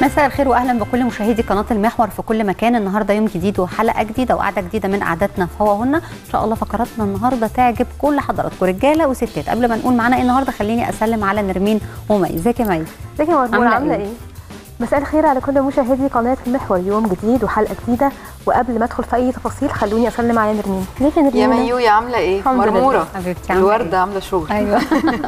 مساء الخير واهلا بكل مشاهدي قناه المحور في كل مكان النهارده يوم جديد وحلقه جديده وقعده جديده من قعداتنا في هو هنا ان شاء الله فقراتنا النهارده تعجب كل حضراتكم رجاله وستات قبل ما نقول معانا ايه النهارده خليني اسلم على نرمين ومي ازيك يا مي ازيك يا مرمون عاملة عامله إيه؟ ايه؟ مساء الخير على كل مشاهدي قناه المحور يوم جديد وحلقه جديده وقبل ما ادخل في اي تفاصيل خلوني اسلم على نرمين ازيك يا نرمين يا ميوية عاملة ايه؟ الحمد لله. مرمورة حبيبتي عاملة الوردة عاملة شغل ايوه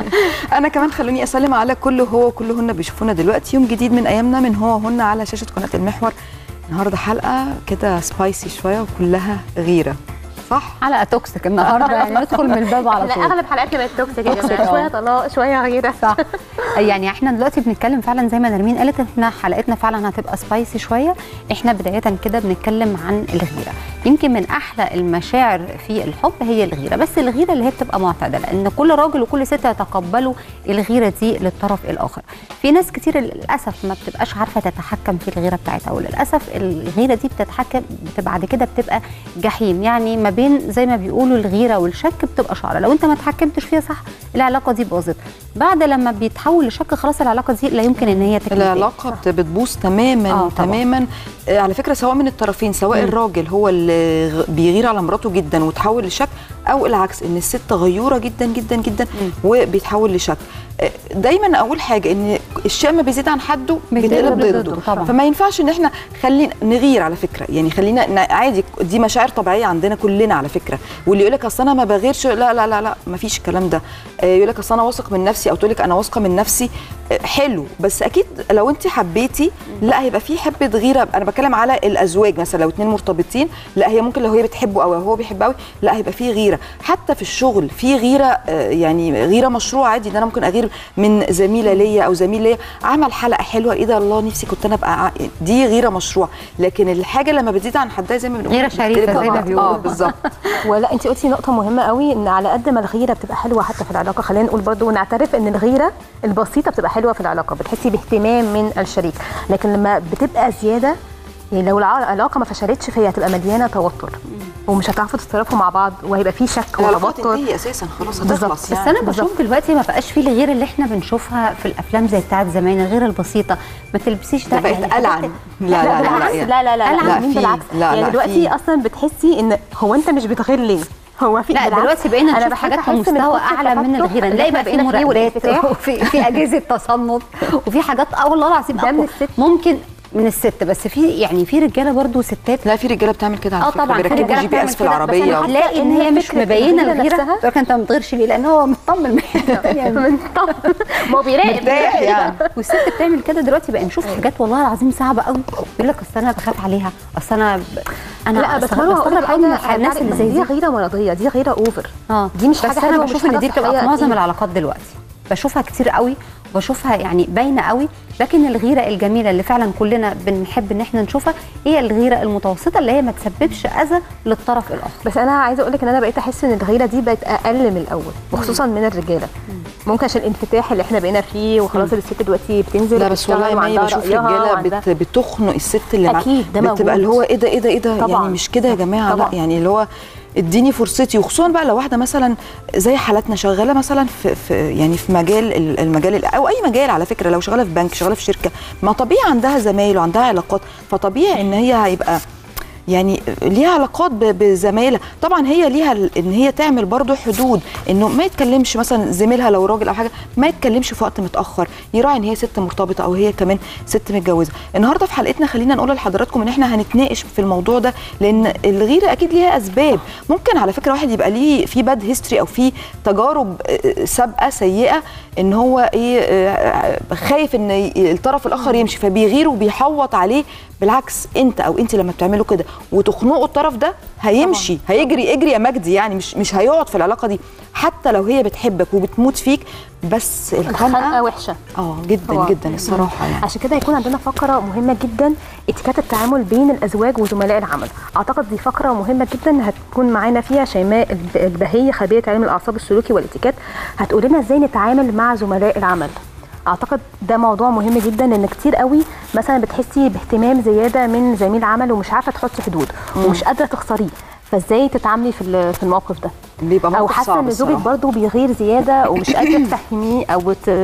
أنا كمان خلوني أسلم على كل هو وكلهن بيشوفونا دلوقتي يوم جديد من أيامنا من هو وهن على شاشة قناة المحور النهاردة حلقة كده سبايسي شوية وكلها غيرة صح؟ حلقه توكسيك النهارده يعني ندخل من الباب على احنا طول اغلب حلقاتنا بقت توكسيك يا توكسيك، جماعه آه. شويه طلاق شويه غيره صح يعني احنا دلوقتي بنتكلم فعلا زي ما نرمين قالت احنا حلقتنا فعلا هتبقى سبايسي شويه احنا بدايه كده بنتكلم عن الغيره يمكن من احلى المشاعر في الحب هي الغيره بس الغيره اللي هي بتبقى معتدله ان كل راجل وكل ست يتقبلوا الغيره دي للطرف الاخر في ناس كتير للاسف ما بتبقاش عارفه تتحكم في الغيره بتاعتها وللاسف الغيره دي بتتحكم بتبقى بعد كده بتبقى جحيم يعني ما بين زي ما بيقولوا الغيره والشك بتبقى شعره لو انت ما اتحكمتش فيها صح العلاقه دي باظت بعد لما بيتحول لشك خلاص العلاقه دي لا يمكن ان هي تكمل العلاقة بت- بتبوظ تماما آه، طبعاً. تماما آه، على فكرة سواء من الطرفين سواء مم. الراجل هو اللي غ- بيغير على مراته جدا وتحول لشك أو العكس إن الست غيورة جدا جدا جدا مم. وبيتحول لشك آه، دايما اقول حاجه ان الشيء ما بيزيد عن حده بيتقلب بيتقلب ضده ضده طبعاً. فما ينفعش ان احنا خلينا نغير على فكره يعني خلينا ن- عادي دي مشاعر طبيعيه عندنا كلنا على فكره واللي يقول لك اصل انا ما بغيرش لا لا لا لا ما فيش الكلام ده آه، يقول لك اصل انا واثق من نفسي او تقول لك انا واثقه من نفسي آه، حلو بس اكيد لو انت حبيتي لا هيبقى في حبه غيره انا بتكلم على الازواج مثلا لو اتنين مرتبطين لا هي ممكن لو هي بتحبه قوي او هو بيحبها قوي لا هيبقى في غيره حتى في الشغل في غيره آه، يعني غيره مشروع عادي ان انا ممكن اغير من زميله ليا او زميل ليا عمل حلقه حلوه ايه ده الله نفسي كنت انا ابقى ع- دي غيره مشروع لكن الحاجه لما بتزيد عن حدها زي ما بنقول غيرة شريفة بتقلب زي ما غلط. بيقولوا. اه بالظبط ولا انت قلتي نقطه مهمه قوي ان على قد ما الغيره بتبقى حلوه حتى في العلاقه خلينا نقول برضو ونعترف ان الغيره البسيطه بتبقى حلوه في العلاقه بتحسي باهتمام من الشريك لكن لما بتبقى زياده يعني لو الع- العلاقه ما فشلتش فهي هتبقى مليانه توتر ومش هتعرفوا تتصرفوا مع بعض وهيبقى في شك العلاقات وتوتر تنتهي اساسا خلاص بالظبط. هتخلص بس يعني انا بشوف دلوقتي ما بقاش فيه الغيره اللي احنا بنشوفها في الافلام زي بتاعت زمان الغيره البسيطه ما تلبسيش ده ده بقت يعني حاجات- ألعن لا لا لا, بالعكس لا, لا لا لا لا، لا, في- مين بالعكس لا، يعني لا، دلوقتي في. اصلا بتحسي ان هو انت مش بتغير ليه هو في لا بالعكس. دلوقتي بقينا أنا نشوف بحس حاجات في أحس من مستوى كتر اعلى من التفتح الغيره اللي نلاقي إحنا بقى في بقينا فيه مراقبات والانفتاح. وفي في اجهزه تصنت وفي حاجات اه والله العظيم ده من أقوى. الست. ممكن من الست بس في يعني في رجاله برضو ستات لا في رجاله بتعمل كده على اه فكره طبعا في بيركبوا رجاله جي بي اس في بتعمل كده، بس العربيه أنا هتلاقي ان إن هي مش فكرة مبينه الغيرة الغيره نفسها- تقول لك انت ما بتغيرش ليه لان هو مطمن من يعني ما هو بيراقب مرتاح يعني والست بتعمل كده دلوقتي بقى نشوف حاجات والله العظيم صعبه قوي يقول لك اصل انا بخاف عليها اصل انا ب... انا لا بس أصل- مروه هقول لك بستغرب قوي من حاجه الناس اللي زي دي دي غيره مرضيه دي غيره اوفر اه دي مش بس حاجة انا حلوة بشوف ومش ان دي حاجة بتبقى في صحية معظم أكيد. العلاقات دلوقتي بشوفها كتير قوي بشوفها يعني باينه قوي لكن الغيره الجميله اللي فعلا كلنا بنحب ان احنا نشوفها هي الغيره المتوسطه اللي هي ما تسببش اذى للطرف الاخر بس انا عايزه اقول لك ان انا بقيت احس ان الغيره دي بقت اقل من الاول وخصوصا من الرجاله ممكن عشان الانفتاح اللي احنا بقينا فيه وخلاص الست دلوقتي بتنزل لا بس والله وبتشتغل ما وعندها بشوف رأيها رجاله وعندها- بت بتخنق الست اللي معاها أكيد، ده بتبقى اللي موجود. هو ايه ده ايه ده ايه ده طبعاً. يعني مش كده يا جماعه طبعاً. لا يعني اللي هو اديني فرصتي وخصوصا بقى لو واحده مثلا زي حالاتنا شغاله مثلا في, في يعني في مجال ال- المجال ال- او اي مجال على فكره لو شغاله في بنك شغاله في شركه ما طبيعي عندها زمايل وعندها علاقات فطبيعي ان هي هيبقى يعني ليها علاقات ب- بزمايلها طبعا هي ليها ال- ان هي تعمل برضو حدود انه ما يتكلمش مثلا زميلها لو راجل او حاجه ما يتكلمش في وقت متاخر يراعي ان هي ست مرتبطه او هي كمان ست متجوزه النهارده في حلقتنا خلينا نقول لحضراتكم ان احنا هنتناقش في الموضوع ده لان الغيره اكيد ليها اسباب ممكن على فكره واحد يبقى ليه في باد هيستوري او في تجارب آه، سابقه سيئه ان هو ايه آه، خايف ان ي- الطرف الاخر يمشي فبيغير وبيحوط عليه بالعكس انت او انت لما بتعملوا كده وتخنقوا الطرف ده هيمشي هيجري اجري يا مجدي يعني مش مش هيقعد في العلاقه دي حتى لو هي بتحبك وبتموت فيك بس الخنقه الخنقه وحشه اه جدا هو- جدا الصراحه يعني عشان كده هيكون عندنا فقره مهمه جدا اتكات التعامل بين الازواج وزملاء العمل اعتقد دي فقره مهمه جدا هتكون معانا فيها شيماء الب- البهيه خبيره علم الاعصاب السلوكي والاتيكات هتقول لنا ازاي نتعامل مع زملاء العمل اعتقد ده موضوع مهم جدا ان كتير قوي مثلا بتحسي باهتمام زياده من زميل عمل ومش عارفه تحطي حدود ومش قادره تخسريه فازاي تتعاملي في ال- في الموقف ده بيبقى او موقف حاسه صعب ان زوجك الصراحة. برضه بيغير زياده ومش قادره تفهميه او ت...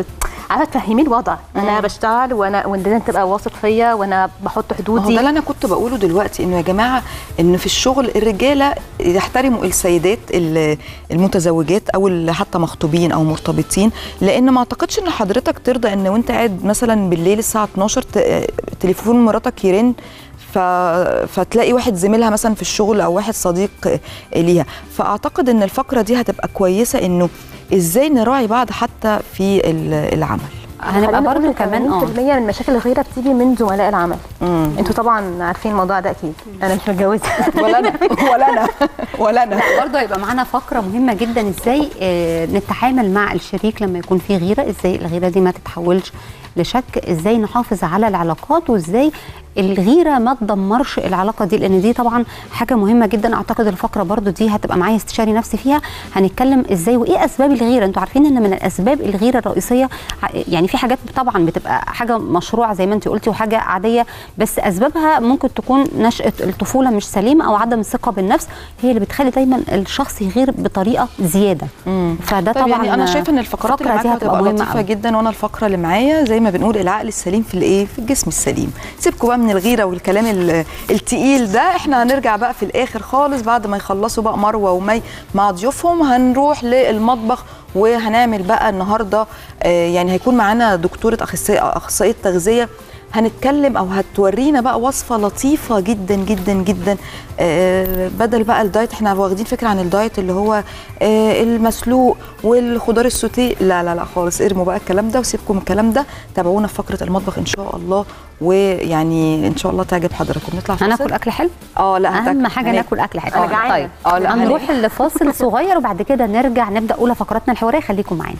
عارفه تفهميه الوضع انا مم. بشتغل وانا وان لازم تبقى واثق فيا وانا بحط ما هو حدودي ده اللي انا كنت بقوله دلوقتي انه يا جماعه ان في الشغل الرجاله يحترموا السيدات ال- المتزوجات او اللي حتى مخطوبين او مرتبطين لان ما اعتقدش ان حضرتك ترضى ان وانت قاعد مثلا بالليل الساعه 12 ت- تليفون مراتك يرن ف... فتلاقي واحد زميلها مثلا في الشغل او واحد صديق ليها فاعتقد ان الفقره دي هتبقى كويسه انه ازاي نراعي بعض حتى في ال- العمل هنبقى خلينا برضو نقول كمان اه 80% من مشاكل الغيره بتيجي من زملاء العمل مم. انتوا طبعا عارفين الموضوع ده اكيد انا مش متجوزه ولا انا ولا انا ولا انا برضه هيبقى معانا فقره مهمه جدا ازاي آه، نتعامل مع الشريك لما يكون في غيره ازاي الغيره دي ما تتحولش لشك ازاي نحافظ على العلاقات وازاي الغيره ما تدمرش العلاقه دي لان دي طبعا حاجه مهمه جدا اعتقد الفقره برضو دي هتبقى معايا استشاري نفسي فيها هنتكلم ازاي وايه اسباب الغيره انتوا عارفين ان من الاسباب الغيره الرئيسيه ع- يعني في حاجات طبعا بتبقى حاجه مشروعه زي ما انت قلتي وحاجه عاديه بس اسبابها ممكن تكون نشاه الطفوله مش سليمه او عدم الثقه بالنفس هي اللي بتخلي دايما الشخص يغير بطريقه زياده فده طيب طبعا يعني انا شايفه ان الفقرات اللي الفقرة معاك دي هتبقى هتبقى مهمة لطيفه أوي. جدا وانا الفقره اللي معايا زي ما بنقول العقل السليم في الايه في الجسم السليم سيبكم بقى من الغيره والكلام ال- التقيل ده احنا هنرجع بقى في الاخر خالص بعد ما يخلصوا بقى مروه ومي مع ضيوفهم هنروح للمطبخ وهنعمل بقى النهارده آه، يعني هيكون معانا دكتوره اخصائيه اخصائيه تغذيه هنتكلم او هتورينا بقى وصفه لطيفه جدا جدا جدا آه، بدل بقى الدايت احنا واخدين فكره عن الدايت اللي هو آه، المسلوق والخضار السوتيه لا لا لا خالص ارموا بقى الكلام ده وسيبكم الكلام ده تابعونا في فقره المطبخ ان شاء الله ويعني ان شاء الله تعجب حضراتكم نطلع فاصل هناكل اكل حلو اه لا اهم هتاكل. حاجه هناكل. ناكل اكل حلو أنا جعانة. طيب اه لا هنروح لفاصل صغير وبعد كده نرجع نبدا اولى فقراتنا الحواريه خليكم معانا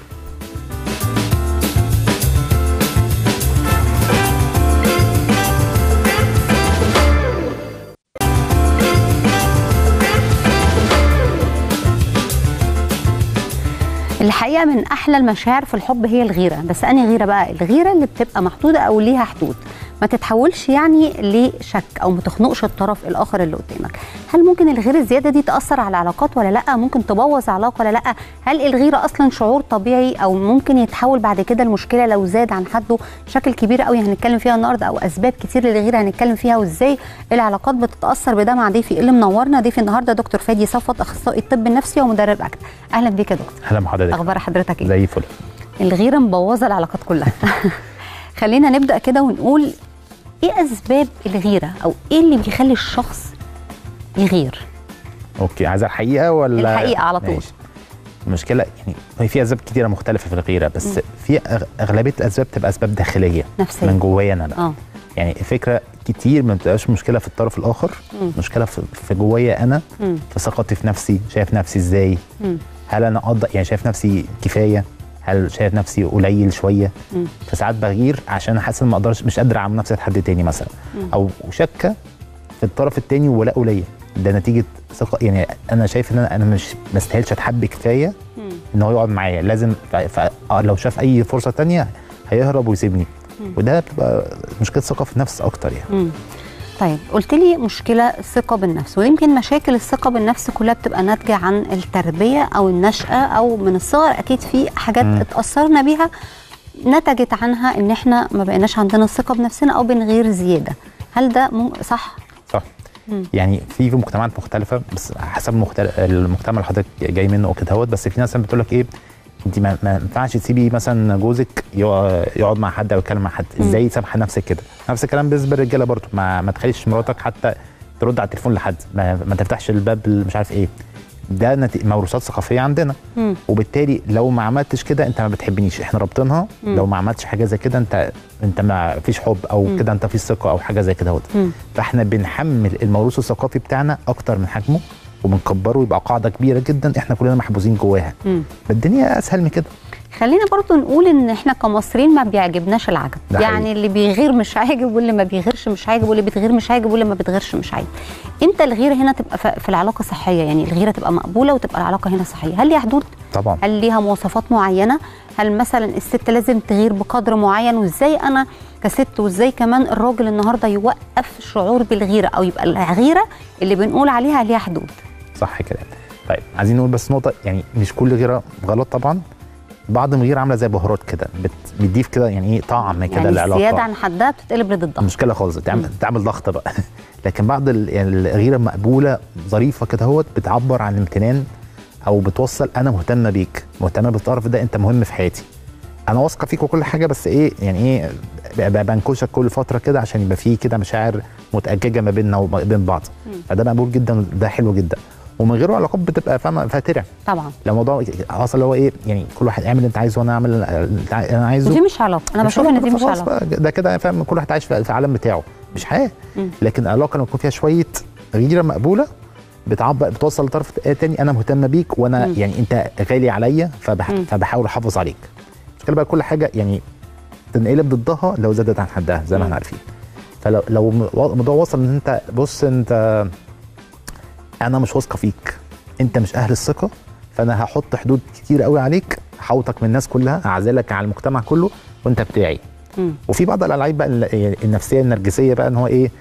الحقيقه من احلى المشاعر في الحب هي الغيره بس انهي غيره بقى الغيره اللي بتبقى محدوده او ليها حدود ما تتحولش يعني لشك او ما تخنقش الطرف الاخر اللي قدامك هل ممكن الغيره الزياده دي تاثر على العلاقات ولا لا ممكن تبوظ علاقه ولا لا هل الغيره اصلا شعور طبيعي او ممكن يتحول بعد كده المشكله لو زاد عن حده بشكل كبير قوي هنتكلم فيها النهارده او اسباب كتير للغيره هنتكلم فيها وازاي العلاقات بتتاثر بده مع ضيفي اللي منورنا ضيفي النهارده دكتور فادي صفوت اخصائي الطب النفسي ومدرب اكل اهلا بيك يا دكتور اهلا بحضرتك اخبار حضرتك ايه زي الفل الغيره مبوظه العلاقات كلها خلينا نبدا كده ونقول ايه اسباب الغيره او ايه اللي بيخلي الشخص يغير اوكي عايزه الحقيقه ولا الحقيقة على طول. ماشي. المشكله يعني هي في اسباب كتيره مختلفه في الغيره بس في أغ- اغلبيه الاسباب تبقى اسباب داخليه نفسية. من جوايا انا بقى اه يعني الفكره كتير ما بتبقاش مشكله في الطرف الاخر مم. مشكله في, في جوايا انا مم. في ثقتي في نفسي شايف نفسي ازاي مم. هل انا اقدر يعني شايف نفسي كفايه هل شايف نفسي قليل شويه مم. فساعات بغير عشان حاسس ان ما اقدرش مش قادر اعمل نفسي لحد تاني مثلا او شاكه في الطرف التاني ولاء ليا ده نتيجه ثقه يعني انا شايف ان انا انا مش ما استاهلش اتحب كفايه مم. ان هو يقعد معايا لازم ف... ف... آه لو شاف اي فرصه تانية هيهرب ويسيبني وده بتبقى مشكله ثقه في النفس اكتر يعني مم. طيب قلت لي مشكله الثقه بالنفس ويمكن مشاكل الثقه بالنفس كلها بتبقى ناتجه عن التربيه او النشاه او من الصغر اكيد في حاجات مم. اتاثرنا بيها نتجت عنها ان احنا ما بقيناش عندنا الثقه بنفسنا او بنغير زياده هل ده مم... صح صح مم. يعني في في مجتمعات مختلفه بس حسب مختلف المجتمع اللي حضرتك جاي منه وكده هوت بس في ناس مثلا بتقول لك ايه انت ما ما ينفعش تسيبي مثلا جوزك يقع- يقعد مع حد او يتكلم مع حد مم. ازاي سامحه نفسك كده نفس الكلام بالنسبه للرجاله برضو ما, ما تخليش مراتك حتى ترد على التليفون لحد ما, ما تفتحش الباب مش عارف ايه ده نتي- موروثات ثقافيه عندنا مم. وبالتالي لو ما عملتش كده انت ما بتحبنيش احنا رابطينها مم. لو ما عملتش حاجه زي كده انت انت ما فيش حب او مم. كده انت في ثقه او حاجه زي كده اهوت مم. فاحنا بنحمل الموروث الثقافي بتاعنا اكتر من حجمه وبنكبره يبقى قاعده كبيره جدا احنا كلنا محبوسين جواها مم. الدنيا اسهل من كده خلينا برضو نقول ان احنا كمصريين ما بيعجبناش العجب ده يعني حقيقي. اللي بيغير مش عاجب واللي ما بيغيرش مش عاجب واللي بتغير مش عاجب واللي ما بتغيرش مش عاجب امتى الغيره هنا تبقى ف- في العلاقه صحيه يعني الغيره تبقى مقبوله وتبقى العلاقه هنا صحيه هل ليها حدود طبعا هل ليها مواصفات معينه هل مثلا الست لازم تغير بقدر معين وازاي انا كست وازاي كمان الراجل النهارده يوقف شعور بالغيره او يبقى الغيره اللي بنقول عليها ليها حدود صح كده طيب عايزين نقول بس نقطه يعني مش كل غيره غلط طبعا بعض الغيره عامله زي بهارات كده بت- بتضيف كده يعني ايه طعم كده يعني للعلاقه الزياده عن حدها بتتقلب لضدها مشكله خالص تعمل تعمل ضغط بقى لكن بعض ال- يعني الغيره مقبوله ظريفه كده هوت بتعبر عن الامتنان او بتوصل انا مهتمه بيك مهتمه بالطرف ده انت مهم في حياتي انا واثقه فيك وكل حاجه بس ايه يعني ايه ب- ب- بنكشك كل فتره كده عشان يبقى فيه كده مشاعر متأججه ما بيننا وما بين بعض فده مقبول جدا ده حلو جدا ومن غيره العلاقات بتبقى فاهمه فاتره طبعا لو الموضوع حصل اللي هو ايه يعني كل واحد اعمل اللي انت عايزه وانا اعمل اللي انا عايزه ودي مش علاقه انا بشوف ان دي مش خلاص علاقه بقى ده كده فاهم كل واحد عايش في في العالم بتاعه مش حياه مم. لكن العلاقه لما يكون فيها شويه غيره مقبوله بتعبر بتوصل لطرف تاني انا مهتمه بيك وانا مم. يعني انت غالي عليا فبح مم. فبحاول احافظ عليك المشكله بقى كل حاجه يعني تنقلب ضدها لو زادت عن حدها زي ما احنا عارفين فلو لو الموضوع وصل ان انت بص انت انا مش واثقه فيك انت مش اهل الثقه فانا هحط حدود كتير قوي عليك احوطك من الناس كلها اعزلك على المجتمع كله وانت بتاعي مم. وفي بعض الالعاب بقى ال- النفسيه النرجسيه بقى ان هو ايه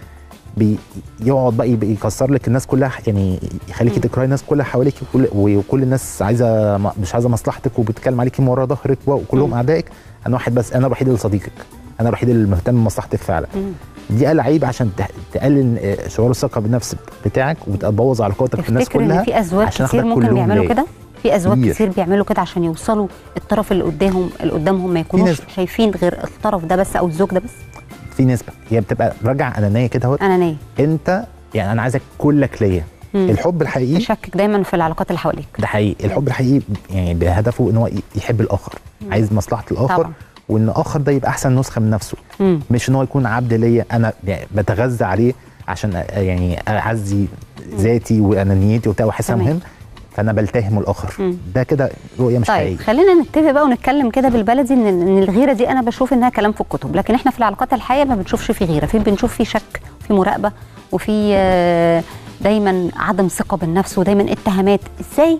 بيقعد بقى يبقى يكسر لك الناس كلها يعني يخليكي تكرهي الناس كلها حواليك وكل, وكل الناس عايزه م- مش عايزه مصلحتك وبتتكلم عليكي من ورا ظهرك وكلهم اعدائك انا واحد بس انا الوحيد اللي صديقك انا الوحيد اللي مهتم بمصلحتك فعلا مم. دي العيب عشان ته- تقلل آه، شعور الثقه بالنفس بتاعك وتبوظ علاقاتك في الناس تفتكر كلها ان في ازواج عشان كتير أخدك ممكن كلهم بيعملوا ليا. كده في ازواج كتير. كتير بيعملوا كده عشان يوصلوا الطرف اللي قدامهم اللي قدامهم ما يكونوش نسبة. شايفين غير الطرف ده بس او الزوج ده بس في نسبه هي بتبقى راجعه انانيه كده اهوت انانيه انت يعني انا عايزك كلك ليا مم. الحب الحقيقي تشكك دايما في العلاقات اللي حواليك ده حقيقي الحب الحقيقي يعني بهدفه ان هو يحب الاخر عايز مصلحه الاخر طبعا. وان الاخر ده يبقى احسن نسخه من نفسه مم. مش ان هو يكون عبد ليا انا يعني بتغذى عليه عشان أ- يعني اعزي ذاتي وانانيتي وبتاع واحسها تمام. مهم فانا بلتهم الاخر مم. ده كده رؤيه مش طيب حقيقيه خلينا نتفق بقى ونتكلم كده بالبلدي ان ان الغيره دي انا بشوف انها كلام في الكتب لكن احنا في العلاقات الحقيقيه ما بنشوفش في غيره في بنشوف في شك في مراقبه وفي آه، دايما عدم ثقه بالنفس ودايما اتهامات ازاي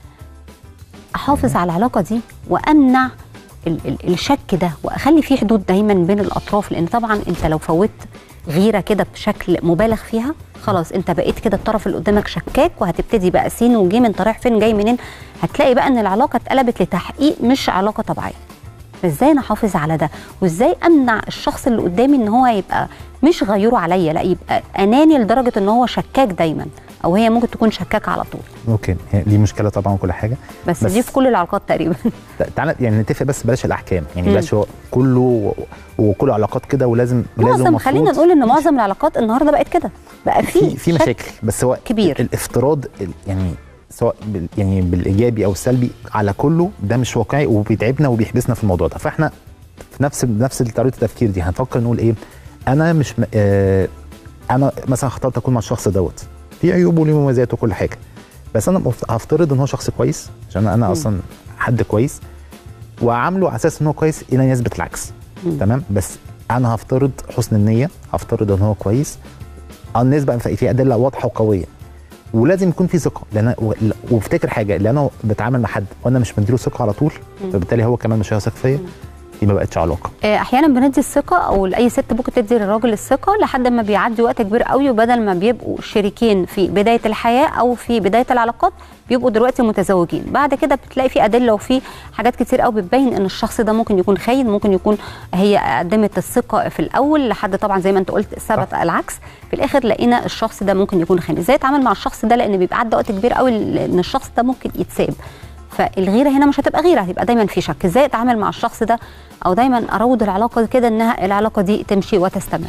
احافظ على العلاقه دي وامنع ال- ال- الشك ده واخلي في حدود دايما بين الاطراف لان طبعا انت لو فوت غيره كده بشكل مبالغ فيها خلاص انت بقيت كده الطرف اللي قدامك شكاك وهتبتدي بقى سين وجيم انت رايح فين جاي منين هتلاقي بقى ان العلاقه اتقلبت لتحقيق مش علاقه طبيعيه فازاي انا احافظ على ده وازاي امنع الشخص اللي قدامي ان هو يبقى مش غيره عليا لا يبقى اناني لدرجه ان هو شكاك دايما او هي ممكن تكون شكاكه على طول ممكن هي دي مشكله طبعا وكل حاجه بس, بس- دي في كل العلاقات تقريبا ت- تعالى يعني نتفق بس بلاش الاحكام يعني مم. بلاش هو كله و- وكل علاقات كده ولازم لازم معظم مفروض- خلينا نقول ان معظم العلاقات النهارده بقت كده بقى في في في شك مشاكل بس هو كبير. الافتراض ال- يعني سواء بال يعني بالايجابي او السلبي على كله ده مش واقعي وبيتعبنا وبيحبسنا في الموضوع ده فاحنا في نفس نفس طريقه التفكير دي هنفكر نقول ايه انا مش م... آه انا مثلا اخترت اكون مع الشخص دوت في عيوبه وليه مميزات وكل حاجه بس انا مف- هفترض ان هو شخص كويس عشان انا اصلا حد كويس وعامله على اساس ان هو كويس الى ان يثبت العكس مم. تمام بس انا هفترض حسن النيه هفترض ان هو كويس النسبه في في ادله واضحه وقويه ولازم يكون في ثقه لان و- وافتكر حاجه لان انا بتعامل مع حد وانا مش مديله ثقه على طول فبالتالي هو كمان مش هيثق فيا دي ما بقتش علاقه آه، احيانا بندي الثقه او اي ست ممكن تدي للراجل الثقه لحد ما بيعدي وقت كبير قوي وبدل ما بيبقوا شريكين في بدايه الحياه او في بدايه العلاقات بيبقوا دلوقتي متزوجين بعد كده بتلاقي في ادله وفي حاجات كتير قوي بتبين ان الشخص ده ممكن يكون خاين ممكن يكون هي قدمت الثقه في الاول لحد طبعا زي ما انت قلت ثبت العكس في الاخر لقينا الشخص ده ممكن يكون خاين ازاي اتعامل مع الشخص ده لان بيبقى عدى وقت كبير قوي ان الشخص ده ممكن يتساب فالغيره هنا مش هتبقى غيره هتبقى دايما في شك ازاي اتعامل مع الشخص ده او دايما اروض العلاقه كده انها العلاقه دي تمشي وتستمر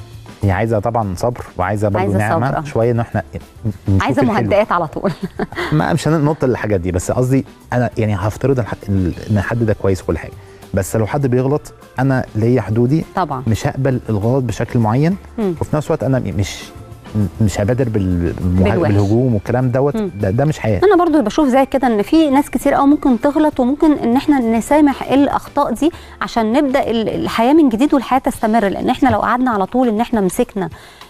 هي عايزه طبعا صبر وعايزه برضه عايزة نعمه صبر، آه. شويه ان احنا نشوف عايزه الحلو. مهدئات على طول ما مش هننط للحاجات دي بس قصدي انا يعني هفترض الح- ان الحد ده كويس وكل حاجه بس لو حد بيغلط انا ليا حدودي طبعا مش هقبل الغلط بشكل معين مم. وفي نفس الوقت انا مش مش هبادر بال- بالوحش. بالهجوم والكلام دوت مم. ده, ده مش حياه انا برضو بشوف زي كده ان في ناس كتير قوي ممكن تغلط وممكن ان احنا نسامح الاخطاء دي عشان نبدا ال- الحياه من جديد والحياه تستمر لان احنا لو قعدنا على طول ان احنا مسكنا